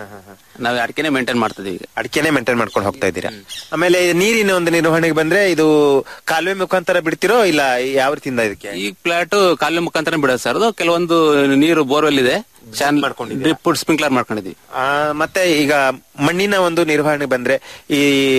Speaker 15: ನಾವು ಅಡಿಕೆನೆ ಮೇಂಟೈನ್ ಮಾಡ್ತಿದ್ದೀವಿ ಈಗ
Speaker 6: ಅಡಿಕೆನೆ ಮೇಂಟೈನ್ ಮಾಡ್ಕೊಂಡು ಹೋಗ್ತಾ ಇದ್ದೀರಾ ಆಮೇಲೆ ನೀರಿನ ಒಂದು ನಿರ್ವಹಣೆಗೆ ಬಂದ್ರೆ ಇದು ಕಾಲುವೆ ಮುಖಾಂತರ ಬಿಡ್ತಿರೋ ಇಲ್ಲ ಯಾವ ರೀತಿಯಿಂದ ಇದಕ್ಕೆ
Speaker 15: ಈ ಫ್ಲಾಟ್ ಕಾಲುವೆ ಮುಖಾಂತರ ಬಿಡೋದು ಸರ್ ಅದು ಕೆಲವೊಂದು ನೀರು ಬೋರ್ವೆಲ್ ಇದೆ ಡ್ರಿಪ್ ಸ್ಪ್ರಿಂಕ್ಲರ್ ಮಾಡ್ಕೊಂಡಿದ್ವಿ
Speaker 6: ಆ, ಮತ್ತೆ ಈಗ ಮಣ್ಣಿನ ಒಂದು ನಿರ್ವಹಣೆ ಬಂದ್ರೆ ಈ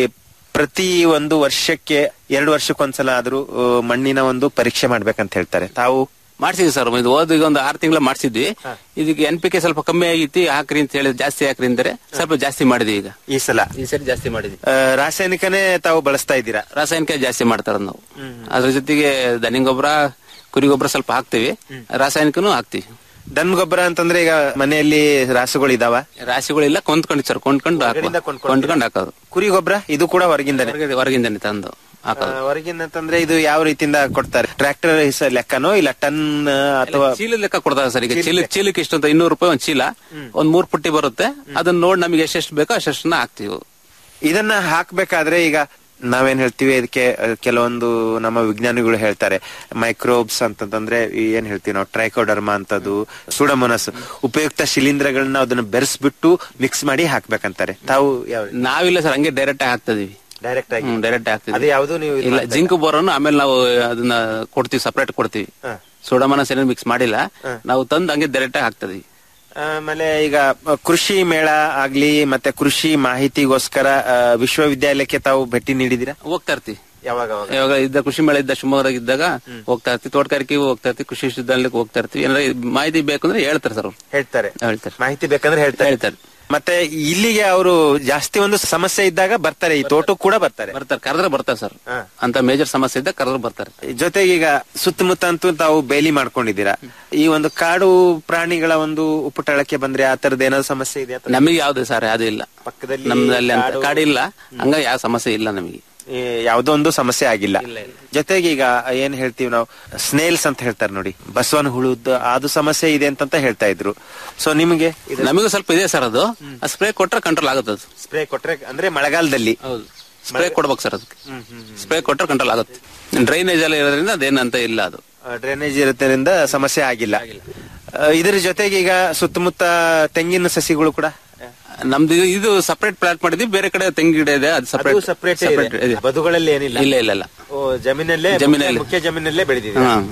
Speaker 6: ಪ್ರತಿ ಒಂದು ವರ್ಷಕ್ಕೆ ಎರಡು ವರ್ಷಕ್ಕೊಂದ್ಸಲ ಆದ್ರೂ ಆ, ಮಣ್ಣಿನ ಒಂದು ಪರೀಕ್ಷೆ ಮಾಡ್ಬೇಕಂತ ಹೇಳ್ತಾರೆ ತಾವು
Speaker 15: ಮಾಡ್ಸಿದ್ವಿ ಸರ್ ಇದು ಹೋದ ಈಗ ಒಂದು ಆರು ತಿಂಗಳ ಮಾಡ್ಸಿದ್ವಿ ಇದಕ್ಕೆ ಎನ್ ಪಿ ಕೆ ಸ್ವಲ್ಪ ಕಮ್ಮಿ ಆಗೈತಿ ಹಾಕ್ರಿ ಅಂತ ಹೇಳಿ ಜಾಸ್ತಿ ಹಾಕ್ರಿ ಅಂದರೆ ಸ್ವಲ್ಪ ಜಾಸ್ತಿ ಮಾಡಿದ್ವಿ ಈಗ
Speaker 6: ಈ ಸಲ
Speaker 15: ಈ ಸರಿ ಜಾಸ್ತಿ ಮಾಡಿದ್ವಿ
Speaker 6: ಆ, ರಾಸಾಯನಿಕನೇ ತಾವು ಬಳಸ್ತಾ ಇದ್ದೀರಾ
Speaker 15: ರಾಸಾಯನಿಕ ಜಾಸ್ತಿ ಮಾಡ್ತಾರ ನಾವು ಅದ್ರ ಜೊತೆಗೆ ದನಿ ಗೊಬ್ಬರ ಕುರಿ ಗೊಬ್ಬರ ಸ್ವಲ್ಪ ಹಾಕ್ತಿವಿ ರಾಸಾಯನಿಕನು ಹಾಕ್ತಿವಿ
Speaker 6: ದನ್ ಗೊಬ್ಬರ ಅಂತಂದ್ರೆ ಈಗ ಮನೆಯಲ್ಲಿ ರಾಸುಗಳು ಇದಾವ
Speaker 15: ರಾಶಿಗಳಿಲ್ಲ ಕೊಂಡ್ಕೊಂಡು ಸರ್ ಕೊಂಡ್ಕೊಂಡು ಹಾಕೋದು ಕೊಂಡ್ಕೊಂಡು ಹಾಕೋದು
Speaker 6: ಕುರಿ ಗೊಬ್ಬರ ಇದು ಕೂಡ ಹೊರಗಿಂದನೇ
Speaker 15: ಹೊರಗೆ- ಹೊರಗಿಂದನೇ ತಂದು ಹಾಕೋದು
Speaker 6: ಆ, ಹೊರಗಿಂದ ಅಂತಂದ್ರೆ ಇದು ಯಾವ ರೀತಿಯಿಂದ ಕೊಡ್ತಾರೆ ಟ್ರ್ಯಾಕ್ಟರ್ ಲೆಕ್ಕನೋ ಇಲ್ಲ ಟನ್ ಅಥವಾ
Speaker 15: ಚೀಲ ಲೆಕ್ಕ ಕೊಡ್ತಾರೆ ಸರ್ ಈಗ ಚೀಲ ಚೀಲಕ್ಕೆ ಇಷ್ಟು ಅಂತ ಇನ್ನೂರು ರೂಪಾಯಿ ಒಂದ್ ಚೀಲ ಒಂದ್ ಮೂರ್ ಪುಟ್ಟಿ ಬರುತ್ತೆ ಅದನ್ನ ನೋಡಿ ನಮಗೆ ಎಷ್ಟೆಷ್ಟು ಬೇಕೋ ಅಷ್ಟನ್ನ ಹಾಕ್ತಿವಿ
Speaker 6: ಇದನ್ನ ಹಾಕ್ಬೇಕಾದ್ರೆ ಈಗ ನಾವೇನ್ ಹೇಳ್ತೀವಿ ಇದಕ್ಕೆ ಅಹ್, ಕೆಲವೊಂದು ನಮ್ಮ ವಿಜ್ಞಾನಿಗಳು ಹೇಳ್ತಾರೆ ಮೈಕ್ರೋಬ್ಸ್ ಅಂತಂದ್ರೆ ಈ ಏನ್ ಹೇಳ್ತೀವಿ ನಾವು ಟ್ರೈಕೋಡರ್ಮಾ ಅಂತದ್ದು ಸುಡಮೊನಸ್ ಉಪಯುಕ್ತ ಶಿಲೀಂಧ್ರಗಳನ್ನ ಅದನ್ನ ಬೆರೆಸ್ಬಿಟ್ಟು ಮಿಕ್ಸ್ ಮಾಡಿ ಹಾಕ್ಬೇಕಂತಾರೆ ತಾವು ಯಾವ
Speaker 15: ನಾವಿಲ್ಲ ಸರ್ ಹಂಗೆ ಡೈರೆಕ್ಟ್ ಆಗಿ ಹಾಕ್ತಿದೀವಿ
Speaker 6: ಡೈರೆಕ್ಟ್ ಆಗಿ
Speaker 15: ಡೈರೆಕ್ಟ್
Speaker 6: ಅದು
Speaker 15: ಹಾಕ್ತಿವಿ
Speaker 6: ಯಾವುದು ನೀವು ಇದು
Speaker 15: ಇಲ್ಲ
Speaker 6: ಮಾಡ್ತಾ
Speaker 15: ಜಿಂಕ್ ಬೋರನ್ನು ಆಮೇಲೆ ನಾವು ಅದನ್ನ ಕೊಡ್ತೀವಿ ಸಪರೇಟ್ ಕೊಡ್ತೀವಿ ಸೋಡಾಮನಸ್ ಏನೇನು ಮಿಕ್ಸ್ ಮಾಡಿಲ್ಲ ನಾವು ತಂದು ಹಂಗೆ ಡೈರೆಕ್ಟ್ ಆಗಿ ಹಾಕ್ತಿದೀವಿ
Speaker 6: ಆಮೇಲೆ ಈಗ ಅಹ್, ಕೃಷಿ ಮೇಳ ಆಗ್ಲಿ ಮತ್ತೆ ಕೃಷಿ ಮಾಹಿತಿಗೋಸ್ಕರ ಅಹ್, ವಿಶ್ವವಿದ್ಯಾಲಯಕ್ಕೆ ತಾವು ಭೇಟಿ ನೀಡಿದಿರಾ
Speaker 15: ಹೋಗ್ತಾ ಇರ್ತೀವಿ
Speaker 6: ಯಾವಾಗ
Speaker 15: ಇವಾಗ ಇದ್ದ ಕೃಷಿ ಮೇಳ ಇದ್ದ ಶಿವಮೊಗ್ಗದಾಗ ಇದ್ದಾಗ ಹೋಗ್ತಾ ಇರ್ತೀವಿ ತೋಟಗಾರಿಕೆಗೂ ಹೋಗ್ತಾ ಇರ್ತೀವಿ ಕೃಷಿ ವಿಶ್ವವಿದ್ಯಾಲಯಕ್ಕೆ ಹೋಗ್ತಾ ಇರ್ತೀವಿ ಏನಾರ ಮಾಹಿತಿ ಬೇಕು ಅಂದ್ರೆ ಹೇಳ್ತಾರೆ ಸರ್ ಅವ್ರು
Speaker 6: ಹೇಳ್ತಾರೆ
Speaker 15: ಹೇಳ್ತಾರೆ
Speaker 6: ಮಾಹಿತಿ ಬೇಕಂದ್ರೆ ಹೇಳ್ತಾರೆ
Speaker 15: ಹೇಳ್ತಾರೆ
Speaker 6: ಮತ್ತೆ ಇಲ್ಲಿಗೆ ಅವರು ಜಾಸ್ತಿ ಒಂದು ಸಮಸ್ಯೆ ಇದ್ದಾಗ ಬರ್ತಾರೆ ಈ ತೋಟಕ್ಕೆ ಕೂಡ ಬರ್ತಾರೆ
Speaker 15: ಬರ್ತಾರೆ ಕರೆದ್ರೆ ಬರ್ತಾರೆ ಸರ್ ಅಂತ ಮೇಜರ್ ಸಮಸ್ಯೆ ಇದ್ದಾಗ ಕರೆದ್ರೆ ಬರ್ತಾರೆ
Speaker 6: ಜೊತೆಗೆ ಈಗ ಸುತ್ತಮುತ್ತ ಅಂತೂ ತಾವು ಬೇಲಿ ಮಾಡ್ಕೊಂಡಿದ್ದೀರಾ ಈ ಒಂದು ಕಾಡು ಪ್ರಾಣಿಗಳ ಒಂದು ಉಪಟಳಕ್ಕೆ ಬಂದ್ರೆ ಆ ತರದ ಏನಾದ್ರು ಸಮಸ್ಯೆ ಇದೆ
Speaker 15: ನಮಗೆ ಯಾವ್ದು ಸರ್ ಯಾವ್ದು ಇಲ್ಲ
Speaker 6: ಪಕ್ಕದಲ್ಲಿ
Speaker 15: ನಮ್ದಲ್ಲಿ ಅಂತ
Speaker 6: ಕಾಡು-
Speaker 15: ಕಾಡಿಲ್ಲ ಹಂಗಾಗಿ ಯಾವ ಸಮಸ್ಯೆ ಇಲ್ಲ ನಮಗೆ
Speaker 6: ಯಾವುದೋ ಒಂದು ಸಮಸ್ಯೆ ಆಗಿಲ್ಲ ಜೊತೆಗೆ ಈಗ ಏನ್ ಹೇಳ್ತೀವಿ ನಾವು ಸ್ನೇಲ್ಸ್ ಅಂತ ಹೇಳ್ತಾರೆ ನೋಡಿ ಬಸವನ ಹುಳುದ್ ಅದು ಸಮಸ್ಯೆ ಇದೆ ಅಂತ ಹೇಳ್ತಾ ಇದ್ರು ಸೊ ನಿಮಗೆ
Speaker 15: ನಮಗೂ ಸ್ವಲ್ಪ ಇದೆ ಸರ್ ಅದು ಸ್ಪ್ರೇ ಕೊಟ್ರೆ ಕಂಟ್ರೋಲ್ ಆಗುತ್ತೆ ಅದು
Speaker 6: ಸ್ಪ್ರೇ ಕೊಟ್ರೆ ಅಂದ್ರೆ ಮಳೆಗಾಲದಲ್ಲಿ
Speaker 15: ಹೌದು ಸ್ಪ್ರೇ ಕೊಡ್ಬೇಕು ಸರ್ ಅದಕ್ಕೆ ಸ್ಪ್ರೇ ಕೊಟ್ರೆ ಕಂಟ್ರೋಲ್ ಆಗುತ್ತೆ ಡ್ರೈನೇಜ್ ಎಲ್ಲ ಇರೋದ್ರಿಂದ ಅದೇನಂತ ಇಲ್ಲ ಅದು
Speaker 6: ಡ್ರೈನೇಜ್ ಇರೋದ್ರಿಂದ ಸಮಸ್ಯೆ ಆಗಿಲ್ಲ ಆ, ಇದ್ರ ಜೊತೆಗೆ ಈಗ ಸುತ್ತಮುತ್ತ ತೆಂಗಿನ ಸಸಿಗಳು ಕೂಡ
Speaker 15: ನಮ್ದು ಇದು- ಇದು ಸಪರೇಟ್ ಪ್ಲಾಟ್ ಮಾಡಿದ್ವಿ ಬೇರೆ ಕಡೆ ತೆಂಗು ಗಿಡ ಇದೆ ಅದು
Speaker 6: ಅದು
Speaker 15: ಸಪರೇಟ್
Speaker 6: separate ಇದೆ. ಬದುಗಳಲ್ಲಿ ಏನಿಲ್ಲ
Speaker 15: ಇಲ್ಲ ಇಲ್ಲ ಇಲ್ಲ
Speaker 6: ಓ ಜಮೀನಲ್ಲೇ
Speaker 15: ಜಮೀನಲ್ಲಿ.
Speaker 6: ಮುಖ್ಯ ಜಮೀನಲ್ಲೇ ಬೆಳೆದಿದೆ
Speaker 15: ಹಾ.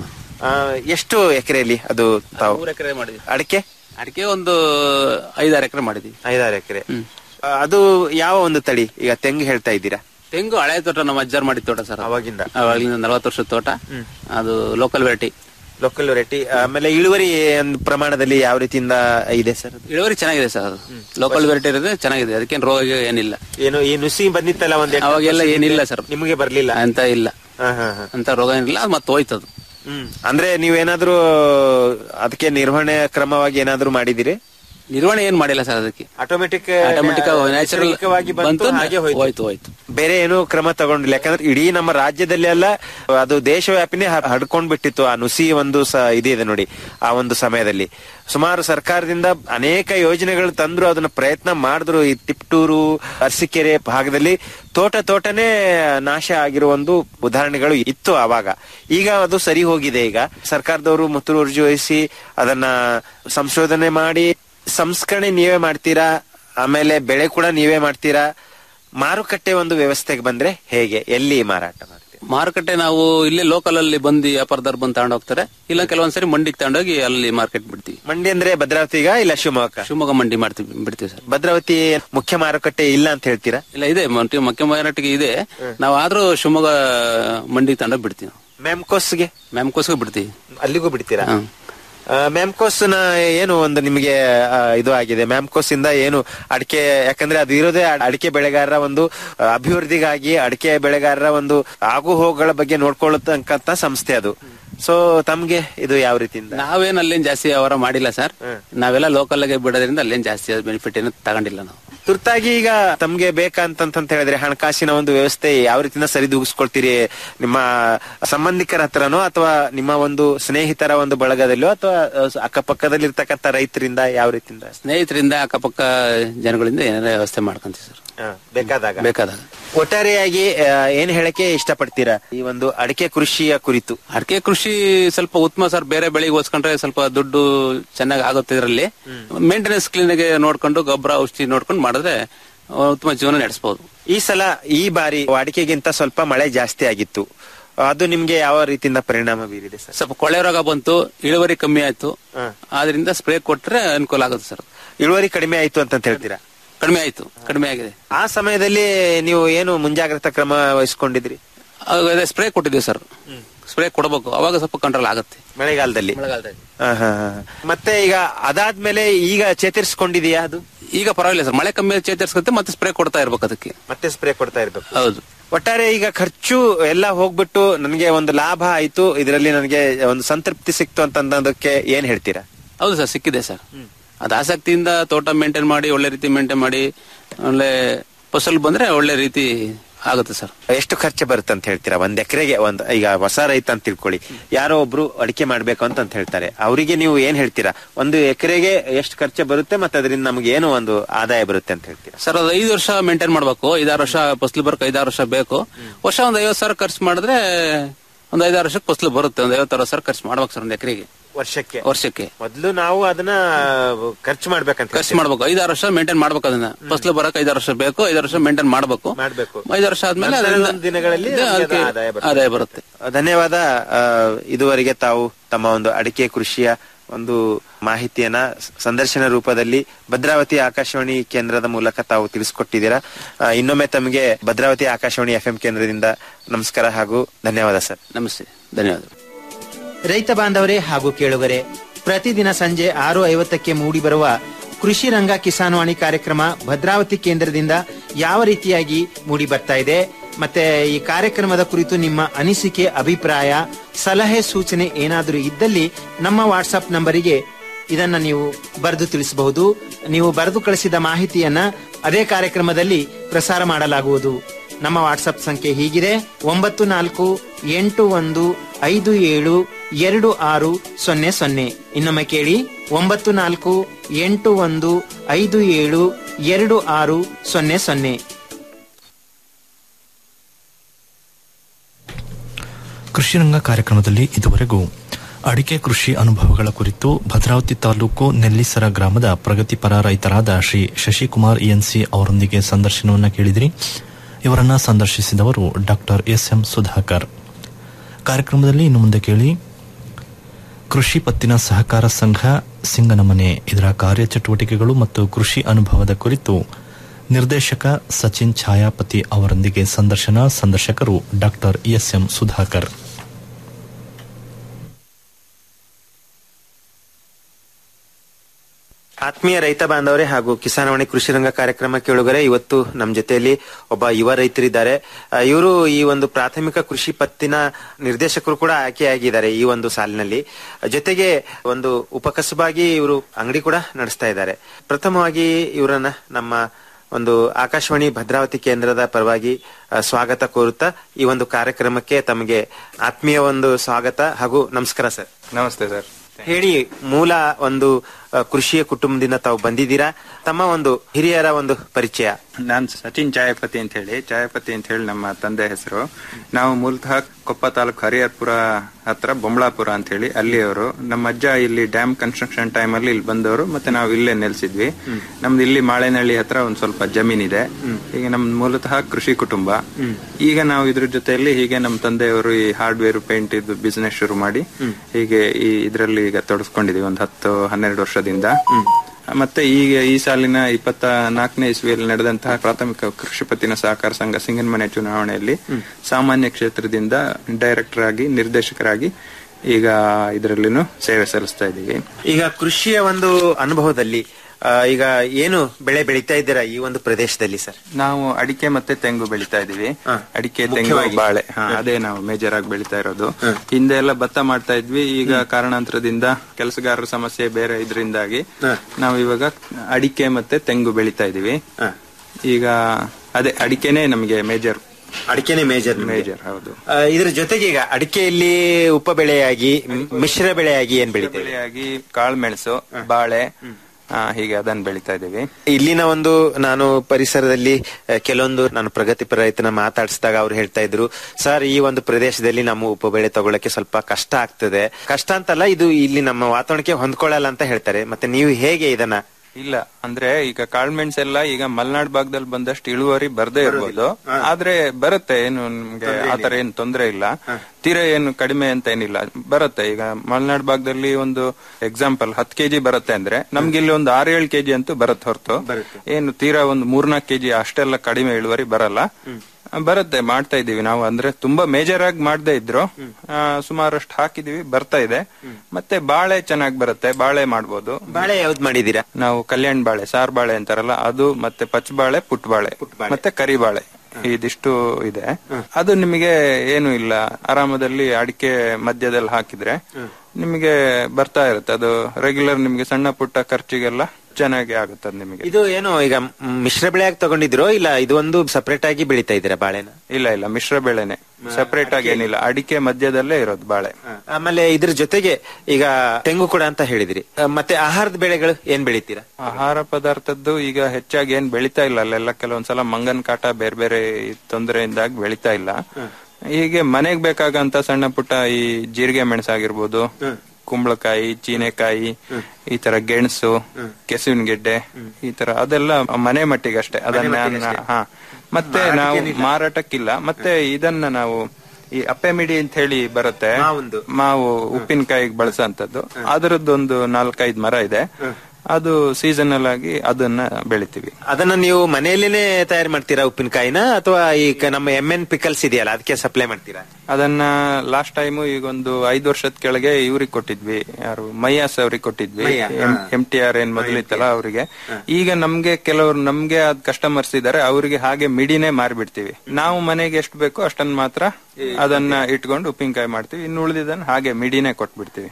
Speaker 6: ಎಷ್ಟು ಎಕರೆಯಲ್ಲಿ ಅದು ತಾವು
Speaker 15: ಮೂರು ಎಕರೆ ಮಾಡಿದ್ವಿ
Speaker 6: ಅಡಿಕೆ
Speaker 15: ಅಡಿಕೆ ಒಂದು ಐದಾರು ಎಕರೆ ಮಾಡಿದ್ವಿ
Speaker 6: ಐದಾರು ಎಕರೆ ಅದು ಯಾವ ಒಂದು ತಳಿ ಈಗ ತೆಂಗು ಹೇಳ್ತಾ ಇದ್ದೀರಾ
Speaker 15: ತೆಂಗು ಹಳೆ ತೋಟ ನಮ್ಮ ಅಜ್ಜಾರ್ ಮಾಡಿದ ತೋಟ ಸರ್
Speaker 6: ಅವಾಗಿಂದ
Speaker 15: ಅವಾಗಿಂದ ನಲವತ್ತು ವರ್ಷದ ತೋಟ ಅದು ಲೋಕಲ್ ವೆರೈಟಿ
Speaker 6: ಲೋಕಲ್ ವೆರೈಟಿ ಆಮೇಲೆ ಇಳುವರಿ ಒಂದು ಪ್ರಮಾಣದಲ್ಲಿ ಯಾವ ರೀತಿಯಿಂದ ಇದೆ ಸರ್
Speaker 15: ಇಳುವರಿ ಚೆನ್ನಾಗಿದೆ ಸರ್ ಅದು ಲೋಕಲ್ ವೆರೈಟಿ ಇರೋದೇ ಚೆನ್ನಾಗಿದೆ ಅದಕ್ಕೇನು ರೋಗ ಗೀಗ ಏನಿಲ್ಲ
Speaker 6: ಏನು ಈ ನುಸಿ ಬಂದಿತ್ತಲ್ಲ ಒಂದ್ ಎಂಟು
Speaker 15: ಅವಾಗೆಲ್ಲ
Speaker 6: ವರ್ಷದ
Speaker 15: ಏನಿಲ್ಲ
Speaker 6: ಹಿಂದೆ
Speaker 15: ಸರ್
Speaker 6: ನಿಮಗೆ ಬರ್ಲಿಲ್ಲ
Speaker 15: ಅಂತ ಇಲ್ಲ
Speaker 6: ಹಾ, ಹಾ, ಹಾ.
Speaker 15: ಅಂತ ರೋಗ ಏನಿಲ್ಲ ಅದು ಮತ್ತೆ ಹೋಯ್ತದು
Speaker 6: ಹ್ಮ್ ಅಂದ್ರೆ ನೀವೇನಾದ್ರೂ ಅದಕ್ಕೆ ನಿರ್ವಹಣೆ ಕ್ರಮವಾಗಿ ಏನಾದ್ರೂ ಮಾಡಿದಿರಿ
Speaker 15: ನಿರ್ವಹಣೆ ಏನ್ ಮಾಡಿಲ್ಲ ಸರ್ ಅದಕ್ಕೆ
Speaker 6: ಆಟೋಮೆಟಿಕ್
Speaker 15: ಆಟೋಮೆಟಿಕ್ ನ್ಯಾಚುರಲ್
Speaker 6: ಬಂತು ಹಾಗೆ ಹೋಯ್ತು
Speaker 15: ಹೋಯ್ತು ಹೋಯ್ತು
Speaker 6: ಬೇರೆ ಏನು ಕ್ರಮ ತಗೊಂಡಿಲ್ಲ ಯಾಕಂದ್ರೆ ಇಡೀ ನಮ್ಮ ರಾಜ್ಯದಲ್ಲಿ ಎಲ್ಲ ಅದು ದೇಶವ್ಯಾಪಿನೇ ಹ- ಹಡ್ಕೊಂಡ್ ಬಿಟ್ಟಿತ್ತು ಆ ನುಸಿ ಒಂದು ಸ ಇದಿದೆ ನೋಡಿ ಆ ಒಂದು ಸಮಯದಲ್ಲಿ ಸುಮಾರು ಸರ್ಕಾರದಿಂದ ಅನೇಕ ಯೋಜನೆಗಳು ತಂದ್ರು ಅದನ್ನ ಪ್ರಯತ್ನ ಮಾಡಿದ್ರು ಈ ತಿಪ್ಟೂರು ಅರಸೀಕೆರೆ ಭಾಗದಲ್ಲಿ ತೋಟ ತೋಟನೇ ನಾಶ ಆಗಿರೋ ಒಂದು ಉದಾಹರಣೆಗಳು ಇತ್ತು ಆವಾಗ ಈಗ ಅದು ಸರಿ ಹೋಗಿದೆ ಈಗ ಸರ್ಕಾರದವರು ಮುತುವರ್ಜಿ ವಹಿಸಿ ಅದನ್ನ ಸಂಶೋಧನೆ ಮಾಡಿ ಸಂಸ್ಕರಣೆ ನೀವೇ ಮಾಡ್ತೀರಾ ಆಮೇಲೆ ಬೆಳೆ ಕೂಡ ನೀವೇ ಮಾಡ್ತೀರಾ ಮಾರುಕಟ್ಟೆ ಒಂದು ವ್ಯವಸ್ಥೆಗೆ ಬಂದ್ರೆ ಹೇಗೆ ಎಲ್ಲಿ ಮಾರಾಟ ಮಾಡ್ತೀರಾ
Speaker 15: ಮಾರುಕಟ್ಟೆ ನಾವು ಇಲ್ಲೇ ಲೋಕಲ್ ಅಲ್ಲಿ ಬಂದು ವ್ಯಾಪಾರದಾರ ಬಂದು ತಗೊಂಡು ಹೋಗ್ತಾರೆ ಇಲ್ಲ ಕೆಲವೊಂದ್ಸರಿ ಮಂಡಿಗೆ ತಗೊಂಡೋಗಿ ಅಲ್ಲಿ ಮಾರ್ಕೆಟ್ ಬಿಡ್ತೀವಿ
Speaker 6: ಮಂಡಿ ಅಂದ್ರೆ ಭದ್ರಾವತಿಗ ಇಲ್ಲ ಶಿವಮೊಗ್ಗ
Speaker 15: ಶಿವಮೊಗ್ಗ ಮಂಡಿ ಮಾಡ್ತೀವಿ ಬಿಡ್ತೀವಿ ಸರ್
Speaker 6: ಭದ್ರಾವತಿ ಮುಖ್ಯ ಮಾರುಕಟ್ಟೆ ಇಲ್ಲ ಅಂತ ಹೇಳ್ತೀರಾ
Speaker 15: ಇಲ್ಲ ಇದೆ ಮಂಟಿ ಮಕ್ಕೆ ಮಾರಾಟಕ್ಕೆ ಇದೆ ನಾವು ಆದ್ರೂ ಶಿವಮೊಗ್ಗ ಮಂಡಿಗೆ ತಗೊಂಡೋಗಿ ಬಿಡ್ತೀವಿ ನಾವು
Speaker 6: ಮ್ಯಾಮ್ಕೋಸ್ಗೆ
Speaker 15: ಮ್ಯಾಮ್ಕೋಸ್ಗೆ ಬಿಡ್ತೀವಿ
Speaker 6: ಅಲ್ಲಿಗೂ ಬಿಡ್ತೀರಾ
Speaker 15: ಹ್ಮ್.
Speaker 6: ಮ್ಯಾಮ್ಕೋಸ್ ನ ಏನು ಒಂದು ನಿಮಗೆ ಆ, ಇದು ಆಗಿದೆ ಮ್ಯಾಮ್ಕೋಸ್ ಇಂದ ಏನು ಅಡಿಕೆ ಯಾಕಂದ್ರೆ ಅದು ಇರೋದೇ ಅಡ್- ಅಡಿಕೆ ಬೆಳೆಗಾರರ ಒಂದು ಆ, ಅಭಿವೃದ್ಧಿಗಾಗಿ ಅಡಿಕೆ ಬೆಳೆಗಾರರ ಒಂದು ಆಗು ಹೋಗುಗಳ ಬಗ್ಗೆ ನೋಡ್ಕೊಳ್ಳತಕ್ಕಂತ ಸಂಸ್ಥೆ ಅದು ಸೊ ತಮ್ಗೆ ಇದು ಯಾವ ರೀತಿಯಿಂದ
Speaker 15: ನಾವೇನ್ ಅಲ್ಲೇನ್ ಜಾಸ್ತಿ ವ್ಯವಹಾರ ಮಾಡಿಲ್ಲ ಸರ್ ನಾವೆಲ್ಲ ಲೋಕಲ್ ಆಗಿ ಬಿಡೋದ್ರಿಂದ ಅಲ್ಲೇನ್ ಜಾಸ್ತಿ ಬೆನಿಫಿಟ್ ಏನು ತಗೊಂಡಿಲ್ಲ ನಾವು
Speaker 6: ತುರ್ತಾಗಿ ಈಗ ತಮ್ಗೆ ಬೇಕಂತಂತ ಹೇಳಿದ್ರೆ ಹಣಕಾಸಿನ ಒಂದು ವ್ಯವಸ್ಥೆ ಯಾವ ರೀತಿಯಿಂದ ಸರಿದೂಗಿಸ್ಕೊಳ್ತೀರಿ ನಿಮ್ಮ ಸಂಬಂಧಿಕರ ಹತ್ರನೋ ಅಥವಾ ನಿಮ್ಮ ಒಂದು ಸ್ನೇಹಿತರ ಒಂದು ಬಳಗದಲ್ಲೋ ಅಥವಾ ಅಕ್ಕಪಕ್ಕದಲ್ಲಿ ಇರ್ತಕ್ಕಂಥ ರೈತರಿಂದ ಯಾವ ರೀತಿಯಿಂದ
Speaker 15: ಸ್ನೇಹಿತರಿಂದ ಅಕ್ಕಪಕ್ಕ ಜನಗಳಿಂದ ಏನಾರ ವ್ಯವಸ್ಥೆ ಮಾಡ್ಕೊಂತೀವಿ ಸರ್
Speaker 6: ಬೇಕಾದಾಗ
Speaker 15: ಬೇಕಾದಾಗ
Speaker 6: ಒಟ್ಟಾರೆಯಾಗಿ ಆ, ಏನ್ ಹೇಳಕ್ಕೆ ಇಷ್ಟಪಡ್ತೀರಾ ಈ ಒಂದು ಅಡಿಕೆ ಕೃಷಿಯ ಕುರಿತು
Speaker 15: ಅಡಿಕೆ ಕೃಷಿ ಸ್ವಲ್ಪ ಉತ್ತಮ ಸರ್ ಬೇರೆ ಬೆಳೆಗೆ ಹೋಲಿಸ್ಕೊಂಡ್ರೆ ಸ್ವಲ್ಪ ದುಡ್ಡು ಚೆನ್ನಾಗಿ ಆಗುತ್ತೆ ಇದರಲ್ಲಿ ಮೇಂಟೆನೆನ್ಸ್ ಕ್ಲೀನಿಗೆ ನೋಡ್ಕೊಂಡು ಗೊಬ್ಬರ ಔಷಧಿ ನೋಡ್ಕೊಂಡು ಮಾಡಿದ್ರೆ ಆ, ಉತ್ತಮ ಜೀವನ ನಡೆಸಬಹುದು
Speaker 6: ಈ ಸಲ ಈ ಬಾರಿ ಅಡಿಕೆಗಿಂತ ಸ್ವಲ್ಪ ಮಳೆ ಜಾಸ್ತಿ ಆಗಿತ್ತು ಅದು ನಿಮ್ಗೆ ಯಾವ ರೀತಿಯಿಂದ ಪರಿಣಾಮ ಬೀರಿದೆ ಸರ್
Speaker 15: ಸ್ವಲ್ಪ ಕೊಳೆ ರೋಗ ಬಂತು ಇಳುವರಿ ಕಮ್ಮಿ ಆಯ್ತು ಆದ್ರಿಂದ ಸ್ಪ್ರೇ ಕೊಟ್ರೆ ಅನುಕೂಲ ಆಗುತ್ತೆ ಸರ್
Speaker 6: ಇಳುವರಿ ಕಡಿಮೆ ಆಯ್ತು ಅಂತ ಹೇಳ್ತೀರಾ
Speaker 15: ಕಡಿಮೆ ಆಯ್ತು ಕಡಿಮೆ ಆಗಿದೆ
Speaker 6: ಆ ಸಮಯದಲ್ಲಿ ನೀವು ಏನು ಮುಂಜಾಗ್ರತಾ ಕ್ರಮ ವಹಿಸ್ಕೊಂಡಿದ್ರಿ
Speaker 15: ಅದೇ ಸ್ಪ್ರೇ ಕೊಟ್ಟಿದ್ದೀವಿ ಸರ್ ಸ್ಪ್ರೇ ಕೊಡಬೇಕು ಅವಾಗ ಸ್ವಲ್ಪ ಕಂಟ್ರೋಲ್ ಆಗುತ್ತೆ
Speaker 6: ಮಳೆಗಾಲದಲ್ಲಿ
Speaker 15: ಮಳೆಗಾಲದಲ್ಲಿ
Speaker 6: ಆ, ಹಾ, ಹಾ. ಮತ್ತೆ ಈಗ ಅದಾದ್ಮೇಲೆ ಈಗ ಚೇತರಿಸ್ಕೊಂಡಿದೆಯಾ ಅದು
Speaker 15: ಈಗ ಪರವಾಗಿಲ್ಲ ಸರ್ ಮಳೆ ಕಮ್ಮಿ ಚೇತರಿಸುತ್ತೆ ಮತ್ತೆ ಸ್ಪ್ರೇ ಕೊಡ್ತಾ ಇರ್ಬೇಕು ಅದಕ್ಕೆ
Speaker 6: ಮತ್ತೆ ಸ್ಪ್ರೇ ಕೊಡ್ತಾ ಇರ್ಬೇಕು
Speaker 15: ಹೌದು
Speaker 6: ಒಟ್ಟಾರೆ ಈಗ ಖರ್ಚು ಎಲ್ಲ ಹೋಗ್ಬಿಟ್ಟು ನನಗೆ ಒಂದು ಲಾಭ ಆಯ್ತು ಇದರಲ್ಲಿ ನನಗೆ ಒಂದು ಸಂತೃಪ್ತಿ ಸಿಕ್ತು ಅಂತಂದಕ್ಕೆ ಏನ್ ಹೇಳ್ತೀರಾ
Speaker 15: ಹೌದು ಸರ್ ಸಿಕ್ಕಿದೆ ಸರ್ ಅದು ಆಸಕ್ತಿಯಿಂದ ತೋಟ ಮೇಂಟೈನ್ ಮಾಡಿ ಒಳ್ಳೆ ರೀತಿ ಮೇಂಟೈನ್ ಮಾಡಿ ಒಳ್ಳೆ ಫಸಲ್ ಬಂದ್ರೆ ಒಳ್ಳೆ ರೀತಿ ಆಗುತ್ತೆ ಸರ್
Speaker 6: ಎಷ್ಟು ಖರ್ಚು ಬರುತ್ತೆ ಅಂತ ಹೇಳ್ತೀರಾ ಒಂದ್ ಎಕರೆಗೆ ಒಂದ್ ಈಗ ಹೊಸ ರೈತ ಅಂತ ತಿಳ್ಕೊಳ್ಳಿ ಯಾರೋ ಒಬ್ರು ಅಡಿಕೆ ಮಾಡ್ಬೇಕು ಅಂತ ಅಂತ ಹೇಳ್ತಾರೆ ಅವರಿಗೆ ನೀವು ಏನ್ ಹೇಳ್ತೀರಾ ಒಂದು ಎಕರೆಗೆ ಎಷ್ಟು ಖರ್ಚು ಬರುತ್ತೆ ಮತ್ತೆ ಅದರಿಂದ ನಮ್ಗೆ ಏನು ಒಂದು ಆದಾಯ ಬರುತ್ತೆ ಅಂತ ಹೇಳ್ತೀರಾ
Speaker 15: ಸರ್ ಅದು ಐದು ವರ್ಷ ಮೇಂಟೈನ್ ಮಾಡ್ಬೇಕು ಐದಾರು ವರ್ಷ ಫಸಲು ಬರಕ್ ಐದಾರು ವರ್ಷ ಬೇಕು ವರ್ಷ ಒಂದ್ ಐವತ್ತು ಸಾವಿರ ಖರ್ಚು ಮಾಡಿದ್ರೆ ಒಂದ್ ಐದಾರು ವರ್ಷಕ್ಕೆ ಫಸಲು ಬರುತ್ತೆ ಒಂದ್ ಐವತ್ತಾರು ಸಾವಿರ ಖರ್ಚು ಮಾಡ್ಬೇಕು ಸರ್ ಒಂದ್ ಎಕರೆಗೆ
Speaker 6: ವರ್ಷಕ್ಕೆ
Speaker 15: ವರ್ಷಕ್ಕೆ
Speaker 6: ಮೊದ್ಲು ನಾವು ಅದನ್ನ ಖರ್ಚು ಮಾಡ್ಬೇಕಂತ
Speaker 15: ಖರ್ಚು ಮಾಡ್ಬೇಕು ಐದಾರು ವರ್ಷ ಮೇಂಟೈನ್ ಮಾಡ್ಬೇಕು ಅದನ್ನ ಫಸಲು ಬರಕ್ ಐದಾರು ವರ್ಷ ಬೇಕು ಐದಾರು ವರ್ಷ ಮೇಂಟೈನ್ ಮಾಡ್ಬೇಕು
Speaker 6: ಮಾಡ್ಬೇಕು
Speaker 15: ಐದಾರು ವರ್ಷ ಆದ್ಮೇಲೆ
Speaker 6: ನಂತರದ
Speaker 15: ಅದರಿಂದ-
Speaker 6: ಒಂದು ದಿನಗಳಲ್ಲಿ
Speaker 15: ಇದು
Speaker 6: ನಮ್ಗೆ
Speaker 15: ಅದಕ್ಕೆ
Speaker 6: ಅದು ಆದಾಯ ಬರುತ್ತೆ.
Speaker 15: ಆದಾಯ ಬರುತ್ತೆ
Speaker 6: ಧನ್ಯವಾದ ಆ, ಇದುವರೆಗೆ ತಾವು ತಮ್ಮ ಒಂದು ಅಡಿಕೆ ಕೃಷಿಯ ಒಂದು ಮಾಹಿತಿಯನ್ನ ಸ- ಸಂದರ್ಶನ ರೂಪದಲ್ಲಿ ಭದ್ರಾವತಿ ಆಕಾಶವಾಣಿ ಕೇಂದ್ರದ ಮೂಲಕ ತಾವು ತಿಳಿಸ್ಕೊಟ್ಟಿದ್ದೀರಾ ಆ, ಇನ್ನೊಮ್ಮೆ ತಮಗೆ ಭದ್ರಾವತಿ ಆಕಾಶವಾಣಿ ಎಫ್ ಕೇಂದ್ರದಿಂದ ನಮಸ್ಕಾರ ಹಾಗೂ ಧನ್ಯವಾದ ಸರ್
Speaker 15: ನಮಸ್ತೆ ಧನ್ಯವಾದ
Speaker 6: ರೈತ ಬಾಂಧವರೇ ಹಾಗೂ ಕೇಳುಗರೆ ಪ್ರತಿದಿನ ಸಂಜೆ ಆರು ಐವತ್ತಕ್ಕೆ ಮೂಡಿಬರುವ ಕೃಷಿ ರಂಗ ಕಿಸಾನ್ವಾಣಿ ಕಾರ್ಯಕ್ರಮ ಭದ್ರಾವತಿ ಕೇಂದ್ರದಿಂದ ಯಾವ ರೀತಿಯಾಗಿ ಮೂಡಿ ಬರ್ತಾ ಇದೆ ಮತ್ತೆ ಈ ಕಾರ್ಯಕ್ರಮದ ಕುರಿತು ನಿಮ್ಮ ಅನಿಸಿಕೆ ಅಭಿಪ್ರಾಯ ಸಲಹೆ ಸೂಚನೆ ಏನಾದರೂ ಇದ್ದಲ್ಲಿ ನಮ್ಮ ವಾಟ್ಸ್ಆಪ್ ನಂಬರಿಗೆ ಇದನ್ನ ನೀವು ಬರೆದು ತಿಳಿಸಬಹುದು ನೀವು ಬರೆದು ಕಳಿಸಿದ ಮಾಹಿತಿಯನ್ನ ಅದೇ ಕಾರ್ಯಕ್ರಮದಲ್ಲಿ ಪ್ರಸಾರ ಮಾಡಲಾಗುವುದು ನಮ್ಮ ವಾಟ್ಸಪ್ ಸಂಖ್ಯೆ ಹೀಗಿದೆ ಒಂಬತ್ತು ನಾಲ್ಕು ಎಂಟು ಒಂದು ಐದು ಏಳು ಎರಡು ಆರು ಸೊನ್ನೆ ಸೊನ್ನೆ ಇನ್ನೊಮ್ಮೆ ಕೇಳಿ ಒಂಬತ್ತು ನಾಲ್ಕು ಎಂಟು ಒಂದು ಐದು ಏಳು ಎರಡು ಆರು ಸೊನ್ನೆ ಸೊನ್ನೆ
Speaker 5: ಕೃಷಿ ರಂಗ ಕಾರ್ಯಕ್ರಮದಲ್ಲಿ ಇದುವರೆಗೂ ಅಡಿಕೆ ಕೃಷಿ ಅನುಭವಗಳ ಕುರಿತು ಭದ್ರಾವತಿ ತಾಲೂಕು ನೆಲ್ಲಿಸರ ಗ್ರಾಮದ ಪ್ರಗತಿಪರ ರೈತರಾದ ಶ್ರೀ ಶಶಿಕುಮಾರ್ ಎನ್ಸಿ ಅವರೊಂದಿಗೆ ಸಂದರ್ಶನವನ್ನು ಕೇಳಿದಿರಿ ಇವರನ್ನ ಸಂದರ್ಶಿಸಿದವರು ಡಾಕ್ಟರ್ ಎಸ್ ಎಂ ಸುಧಾಕರ್ ಕಾರ್ಯಕ್ರಮದಲ್ಲಿ ಇನ್ನು ಮುಂದೆ ಕೇಳಿ ಕೃಷಿ ಪತ್ತಿನ ಸಹಕಾರ ಸಂಘ ಸಿಂಗನಮನೆ ಇದರ ಕಾರ್ಯಚಟುವಟಿಕೆಗಳು ಮತ್ತು ಕೃಷಿ ಅನುಭವದ ಕುರಿತು ನಿರ್ದೇಶಕ ಸಚಿನ್ ಛಾಯಾಪತಿ ಅವರೊಂದಿಗೆ ಸಂದರ್ಶನ ಸಂದರ್ಶಕರು ಡಾಕ್ಟರ್ ಎಸ್ ಎಂ ಸುಧಾಕರ್
Speaker 6: ಆತ್ಮೀಯ ರೈತ ಬಾಂಧವರೇ ಹಾಗೂ ಕಿಸಾನವಾಣಿ ಕೃಷಿ ರಂಗ ಕಾರ್ಯಕ್ರಮ ಕೇಳುಗರೆ ಇವತ್ತು ನಮ್ಮ ಜೊತೆಯಲ್ಲಿ ಒಬ್ಬ ಯುವ ರೈತರಿದ್ದಾರೆ ಇವರು ಈ ಒಂದು ಪ್ರಾಥಮಿಕ ಕೃಷಿ ಪತ್ತಿನ ನಿರ್ದೇಶಕರು ಕೂಡ ಆಯ್ಕೆಯಾಗಿದ್ದಾರೆ ಈ ಒಂದು ಸಾಲಿನಲ್ಲಿ ಜೊತೆಗೆ ಒಂದು ಉಪಕಸಬಾಗಿ ಇವರು ಅಂಗಡಿ ಕೂಡ ನಡೆಸ್ತಾ ಇದ್ದಾರೆ ಪ್ರಥಮವಾಗಿ ಇವರನ್ನ ನಮ್ಮ ಒಂದು ಆಕಾಶವಾಣಿ ಭದ್ರಾವತಿ ಕೇಂದ್ರದ ಪರವಾಗಿ ಆ, ಸ್ವಾಗತ ಕೋರುತ್ತಾ ಈ ಒಂದು ಕಾರ್ಯಕ್ರಮಕ್ಕೆ ತಮಗೆ ಆತ್ಮೀಯ ಒಂದು ಸ್ವಾಗತ ಹಾಗೂ ನಮಸ್ಕಾರ ಸರ್
Speaker 16: ನಮಸ್ತೆ ಸರ್
Speaker 6: ಹೇಳಿ ಮೂಲ ಒಂದು ಆ, ಕೃಷಿಯ ಕುಟುಂಬದಿಂದ ತಾವು ಬಂದಿದ್ದೀರಾ ತಮ್ಮ ಒಂದು ಹಿರಿಯರ ಒಂದು ಪರಿಚಯ
Speaker 16: ನಾನ್ ಸಚಿನ್ ಚಾಯಪತಿ ಅಂತ ಹೇಳಿ ಚಾಯಪತಿ ಅಂತ ಹೇಳಿ ನಮ್ಮ ತಂದೆ ಹೆಸರು ನಾವು ಮೂಲತಃ ಕೊಪ್ಪ ತಾಲೂಕು ಹರಿಹರ್ಪುರ ಹತ್ರ ಬೊಂಬಳಾಪುರ ಅಂತ ಹೇಳಿ ಅಲ್ಲಿಯವರು ನಮ್ಮ ಅಜ್ಜ ಇಲ್ಲಿ ಡ್ಯಾಮ್ ಕನ್ಸ್ಟ್ರಕ್ಷನ್ ಟೈಮ್ ಅಲ್ಲಿ ಇಲ್ಲಿ ಬಂದವರು ಮತ್ತೆ ನಾವು ಇಲ್ಲೇ ನೆಲೆಸಿದ್ವಿ ನಮ್ದು ಇಲ್ಲಿ ಮಾಳೆನಹಳ್ಳಿ ಹತ್ರ ಒಂದ್ ಸ್ವಲ್ಪ ಜಮೀನಿದೆ ಈಗ ನಮ್ ಮೂಲತಃ ಕೃಷಿ ಕುಟುಂಬ ಈಗ ನಾವು ಇದ್ರ ಜೊತೆಯಲ್ಲಿ ಹೀಗೆ ನಮ್ಮ ತಂದೆಯವರು ಈ ಹಾರ್ಡ್ವೇರ್ ಪೇಂಟ್ ಇದು ಬಿಸ್ನೆಸ್ ಶುರು ಮಾಡಿ ಹೀಗೆ ಈ ಇದ್ರಲ್ಲಿ ಈಗ ತೊಡಸ್ಕೊಂಡಿದೀವಿ ಒಂದು ಹತ್ತು ಹನ್ನೆರಡು ವರ್ಷದಿಂದ ಮತ್ತೆ ಈಗ ಈ ಸಾಲಿನ ಇಪ್ಪತ್ತ ನಾಲ್ಕನೇ ಇಸ್ವಿಯಲ್ಲಿ ನಡೆದಂತಹ ಪ್ರಾಥಮಿಕ ಕೃಷಿ ಪತ್ತಿನ ಸಹಕಾರ ಸಂಘ ಸಿಂಗನಮನೆ ಚುನಾವಣೆಯಲ್ಲಿ ಸಾಮಾನ್ಯ ಕ್ಷೇತ್ರದಿಂದ ಡೈರೆಕ್ಟರ್ ಆಗಿ ನಿರ್ದೇಶಕರಾಗಿ ಈಗ ಇದರಲ್ಲಿನೂ ಸೇವೆ ಸಲ್ಲಿಸ್ತಾ ಇದ್ದೀವಿ
Speaker 6: ಈಗ ಕೃಷಿಯ ಒಂದು ಅನುಭವದಲ್ಲಿ ಆ, ಈಗ ಏನು ಬೆಳೆ ಬೆಳೀತಾ ಇದ್ದೀರಾ ಈ ಒಂದು ಪ್ರದೇಶದಲ್ಲಿ ಸರ್
Speaker 16: ನಾವು ಅಡಿಕೆ ಮತ್ತೆ ತೆಂಗು ಬೆಳಿತಾ ಇದೀವಿ ಅಡಿಕೆ ತೆಂಗು
Speaker 6: ಮುಖ್ಯವಾಗಿ.
Speaker 16: ಬಾಳೆ ಹಾ, ಅದೇ ನಾವು ಮೇಜರ್ ಆಗಿ ಬೆಳಿತಾ ಇರೋದು ಹಿಂದೆ ಎಲ್ಲ ಭತ್ತ ಮಾಡ್ತಾ ಇದ್ವಿ ಈಗ ಕಾರಣಾಂತರದಿಂದ ಕೆಲಸಗಾರರ ಸಮಸ್ಯೆ ಬೇರೆ ಇದರಿಂದಾಗಿ ನಾವು ಇವಾಗ ಅಡಿಕೆ ಮತ್ತೆ ತೆಂಗು ಬೆಳಿತಾ ಇದೀವಿ ಈಗ ಅದೇ ಅಡಿಕೆನೆ ನಮಗೆ ಮೇಜರ್
Speaker 6: ಅಡಿಕೆನೆ ಮೇಜರ್
Speaker 16: ಮೇಜರ್ ಹೌದು
Speaker 6: ಆ, ಇದ್ರ ಜೊತೆಗೆ ಈಗ ಅಡಿಕೆಯಲ್ಲಿ ಉಪ ಬೆಳೆಯಾಗಿ ಮ್- ಮಿಶ್ರ ಬೆಳೆಯಾಗಿ ಏನ್ ಬೆಳಿತೇವೆ
Speaker 16: ಬೆಳೆಯಾಗಿ ಕಾಳುಮೆಣಸು ಬಾಳೆ ಆ, ಹೀಗೆ ಅದನ್ನ ಬೆಳಿತಾ ಇದೀವಿ
Speaker 6: ಇಲ್ಲಿನ ಒಂದು ನಾನು ಪರಿಸರದಲ್ಲಿ ಆ, ಕೆಲವೊಂದು ನಾನು ಪ್ರಗತಿಪರ ರೈತನ ಮಾತಾಡಿಸಿದಾಗ ಅವ್ರು ಹೇಳ್ತಾ ಇದ್ರು ಸರ್ ಈ ಒಂದು ಪ್ರದೇಶದಲ್ಲಿ ನಮ್ಮ ಉಪ ಬೆಳೆ ತಗೊಳಕ್ಕೆ ಸ್ವಲ್ಪ ಕಷ್ಟ ಆಗ್ತದೆ ಕಷ್ಟ ಅಂತಲ್ಲ ಇದು ಇಲ್ಲಿ ನಮ್ಮ ವಾತಾವರಣಕ್ಕೆ ಹೊಂದ್ಕೊಳ್ಳಲ್ಲ ಅಂತ ಹೇಳ್ತಾರೆ ಮತ್ತೆ ನೀವು ಹೇಗೆ ಇದನ್ನ
Speaker 16: ಇಲ್ಲ ಅಂದ್ರೆ ಈಗ ಕಾಳ್ಮೆಣ್ಸ್ ಎಲ್ಲ ಈಗ ಮಲ್ನಾಡ್ ಭಾಗದಲ್ಲಿ ಬಂದಷ್ಟು ಇಳುವರಿ ಬರ್ದೇ ಇರ್ಬೋದು ಆದ್ರೆ ಬರುತ್ತೆ ಏನು ನಿಮ್ಗೆ ಆತರ ಏನ್ ತೊಂದ್ರೆ ಇಲ್ಲ ತೀರಾ ಏನು ಕಡಿಮೆ ಅಂತ ಏನಿಲ್ಲ ಬರುತ್ತೆ ಈಗ ಮಲ್ನಾಡ್ ಭಾಗದಲ್ಲಿ ಒಂದು ಎಕ್ಸಾಂಪಲ್ ಹತ್ ಕೆಜಿ ಬರುತ್ತೆ ಅಂದ್ರೆ ನಮ್ಗೆ ಇಲ್ಲಿ ಒಂದು ಆರ್ ಏಳು ಕೆಜಿ ಅಂತೂ ಬರುತ್ತೆ ಹೊರತು ಏನು ತೀರಾ ಒಂದು ಮೂರ್ನಾಲ್ಕು ಕೆಜಿ ಅಷ್ಟೆಲ್ಲ ಕಡಿಮೆ ಇಳುವರಿ ಬರಲ್ಲ ಬರುತ್ತೆ ಮಾಡ್ತಾ ಇದೀವಿ ನಾವು ಅಂದ್ರೆ ತುಂಬಾ ಮೇಜರ್ ಆಗಿ ಮಾಡದೇ ಇದ್ರು ಆ, ಸುಮಾರಷ್ಟು ಹಾಕಿದೀವಿ ಬರ್ತಾ ಇದೆ ಮತ್ತೆ ಬಾಳೆ ಚೆನ್ನಾಗಿ ಬರುತ್ತೆ ಬಾಳೆ ಮಾಡ್ಬೋದು
Speaker 6: ಬಾಳೆ ಯಾವ್ದು ಮಾಡಿದೀರಾ
Speaker 16: ನಾವು ಕಲ್ಯಾಣ್ ಬಾಳೆ ಸಾರ್ ಬಾಳೆ ಅಂತಾರಲ್ಲ ಅದು ಮತ್ತೆ ಪಚ್ ಬಾಳೆ ಪುಟ್ ಬಾಳೆ ಮತ್ತೆ ಕರಿ ಬಾಳೆ ಇದಿಷ್ಟು ಇದೆ ಅದು ನಿಮಗೆ ಏನು ಇಲ್ಲ ಆರಾಮದಲ್ಲಿ ಅಡಿಕೆ ಮಧ್ಯದಲ್ಲಿ ಹಾಕಿದ್ರೆ ನಿಮಗೆ ಬರ್ತಾ ಇರುತ್ತೆ ಅದು ರೆಗ್ಯುಲರ್ ನಿಮಗೆ ಸಣ್ಣ ಪುಟ್ಟ ಖರ್ಚಿಗೆಲ್ಲ ಚೆನ್ನಾಗಿ ಆಗುತ್ತೆ ಅದು ನಿಮಗೆ
Speaker 6: ಇದು ಏನು ಈಗ ಮ್- ಮಿಶ್ರ ಬೆಳೆಯಾಗಿ ತಗೊಂಡಿದ್ರೋ ಇಲ್ಲ ಇದು ಒಂದು ಸಪರೇಟ್ ಆಗಿ ಬೆಳಿತಾ ಇದ್ದೀರಾ ಬಾಳೆನ
Speaker 16: ಇಲ್ಲ ಇಲ್ಲ ಮಿಶ್ರ ಬೆಳೆನೆ ಸಪರೇಟ್ ಆಗಿ ಏನಿಲ್ಲ ಅಡಿಕೆ ಮಧ್ಯದಲ್ಲೇ ಇರೋದು ಬಾಳೆ
Speaker 6: ಆಮೇಲೆ ಇದ್ರ ಜೊತೆಗೆ ಈಗ ತೆಂಗು ಕೂಡ ಅಂತ ಹೇಳಿದ್ರಿ ಆ, ಮತ್ತೆ ಆಹಾರದ ಬೆಳೆಗಳು ಏನ್ ಬೆಳಿತೀರಾ
Speaker 16: ಆಹಾರ ಪದಾರ್ಥದ್ದು ಈಗ ಹೆಚ್ಚಾಗಿ ಏನ್ ಬೆಳಿತಾ ಇಲ್ಲ ಅಲ್ಲೆಲ್ಲ ಕೆಲವೊಂದ್ಸಲ ಮಂಗನ್ ಕಾಟ ಬೇರೆ ಬೇರೆ ತೊಂದರೆಯಿಂದಾಗಿ ಬೆಳಿತಾ ಇಲ್ಲ ಹೀಗೆ ಮನೆಗ್ ಬೇಕಾಗಂತ ಸಣ್ಣ ಪುಟ್ಟ ಈ ಜೀರಿಗೆ ಮೆಣಸಾಗಿರ್ಬೋದು ಕುಂಬಳಕಾಯಿ ಚೀನೆಕಾಯಿ ಈ ತರ ಗೆಣಸು ಕೆಸುವಿನ ಗೆಡ್ಡೆ ಈ ತರ ಅದೆಲ್ಲ ಮನೆ ಮಟ್ಟಿಗೆ ಅಷ್ಟೇ ಅದನ್ನ ಹಾ ಮತ್ತೆ ನಾವು ಮಾರಾಟಕ್ಕಿಲ್ಲ ಮತ್ತೆ ಇದನ್ನ ನಾವು ಈ ಅಪ್ಪೆಮಿಡಿ ಅಂತ ಹೇಳಿ ಬರುತ್ತೆ ಮಾವು ಉಪ್ಪಿನಕಾಯಿಗೆ ಬಳಸಂತದ್ದು ಅದರದ್ದೊಂದು ನಾಲ್ಕೈದು ಮರ ಇದೆ ಅದು ಸೀಸನಲ್ ಆಗಿ ಅದನ್ನ ಬೆಳಿತೀವಿ
Speaker 6: ಅದನ್ನ ನೀವು ಮನೆಯಲ್ಲೇನೆ ತಯಾರು ಮಾಡ್ತೀರಾ ಉಪ್ಪಿನಕಾಯಿನ ಅಥವಾ ಈ ಕ- ನಮ್ಮ ಎಮ್ ಎನ್ ಪಿಕಲ್ಸ್ ಇದೆಯಲ್ಲ ಅದಕ್ಕೆ ಸಪ್ಲೈ ಮಾಡ್ತೀರಾ
Speaker 16: ಅದನ್ನ ಲಾಸ್ಟ್ ಟೈಮ್ ಈಗ ಒಂದು ಐದು ವರ್ಷದ ಕೆಳಗೆ ಇವ್ರಿಗೆ ಕೊಟ್ಟಿದ್ವಿ ಯಾರು ಮೈಯಾಸ್ ಅವ್ರಿಗೆ ಕೊಟ್ಟಿದ್ವಿ
Speaker 6: ಮಯ್ಯ,
Speaker 16: ಎಂ ಟಿ ಆರ್ ಏನ್ ಮೊದಲಿತ್ತಲ್ಲ ಅವರಿಗೆ ಈಗ ನಮ್ಗೆ ಕೆಲವ್ರು ನಮ್ಗೆ ಅದ್ ಕಸ್ಟಮರ್ಸ್ ಇದಾರೆ ಅವರಿಗೆ ಹಾಗೆ ಮಿಡಿನೇ ಮಾರ್ಬಿಡ್ತೀವಿ ನಾವು ಮನೆಗೆ ಎಷ್ಟು ಬೇಕೋ ಅಷ್ಟನ್ನ ಮಾತ್ರ ಅದನ್ನ ಇಟ್ಕೊಂಡು ಉಪ್ಪಿನಕಾಯಿ ಮಾಡ್ತೀವಿ ಇನ್ನು ಉಳಿದಿದ್ದನ್ನ ಹಾಗೆ ಮಿಡಿನೇ ಕೊಟ್ಬಿಡ್ತೀವಿ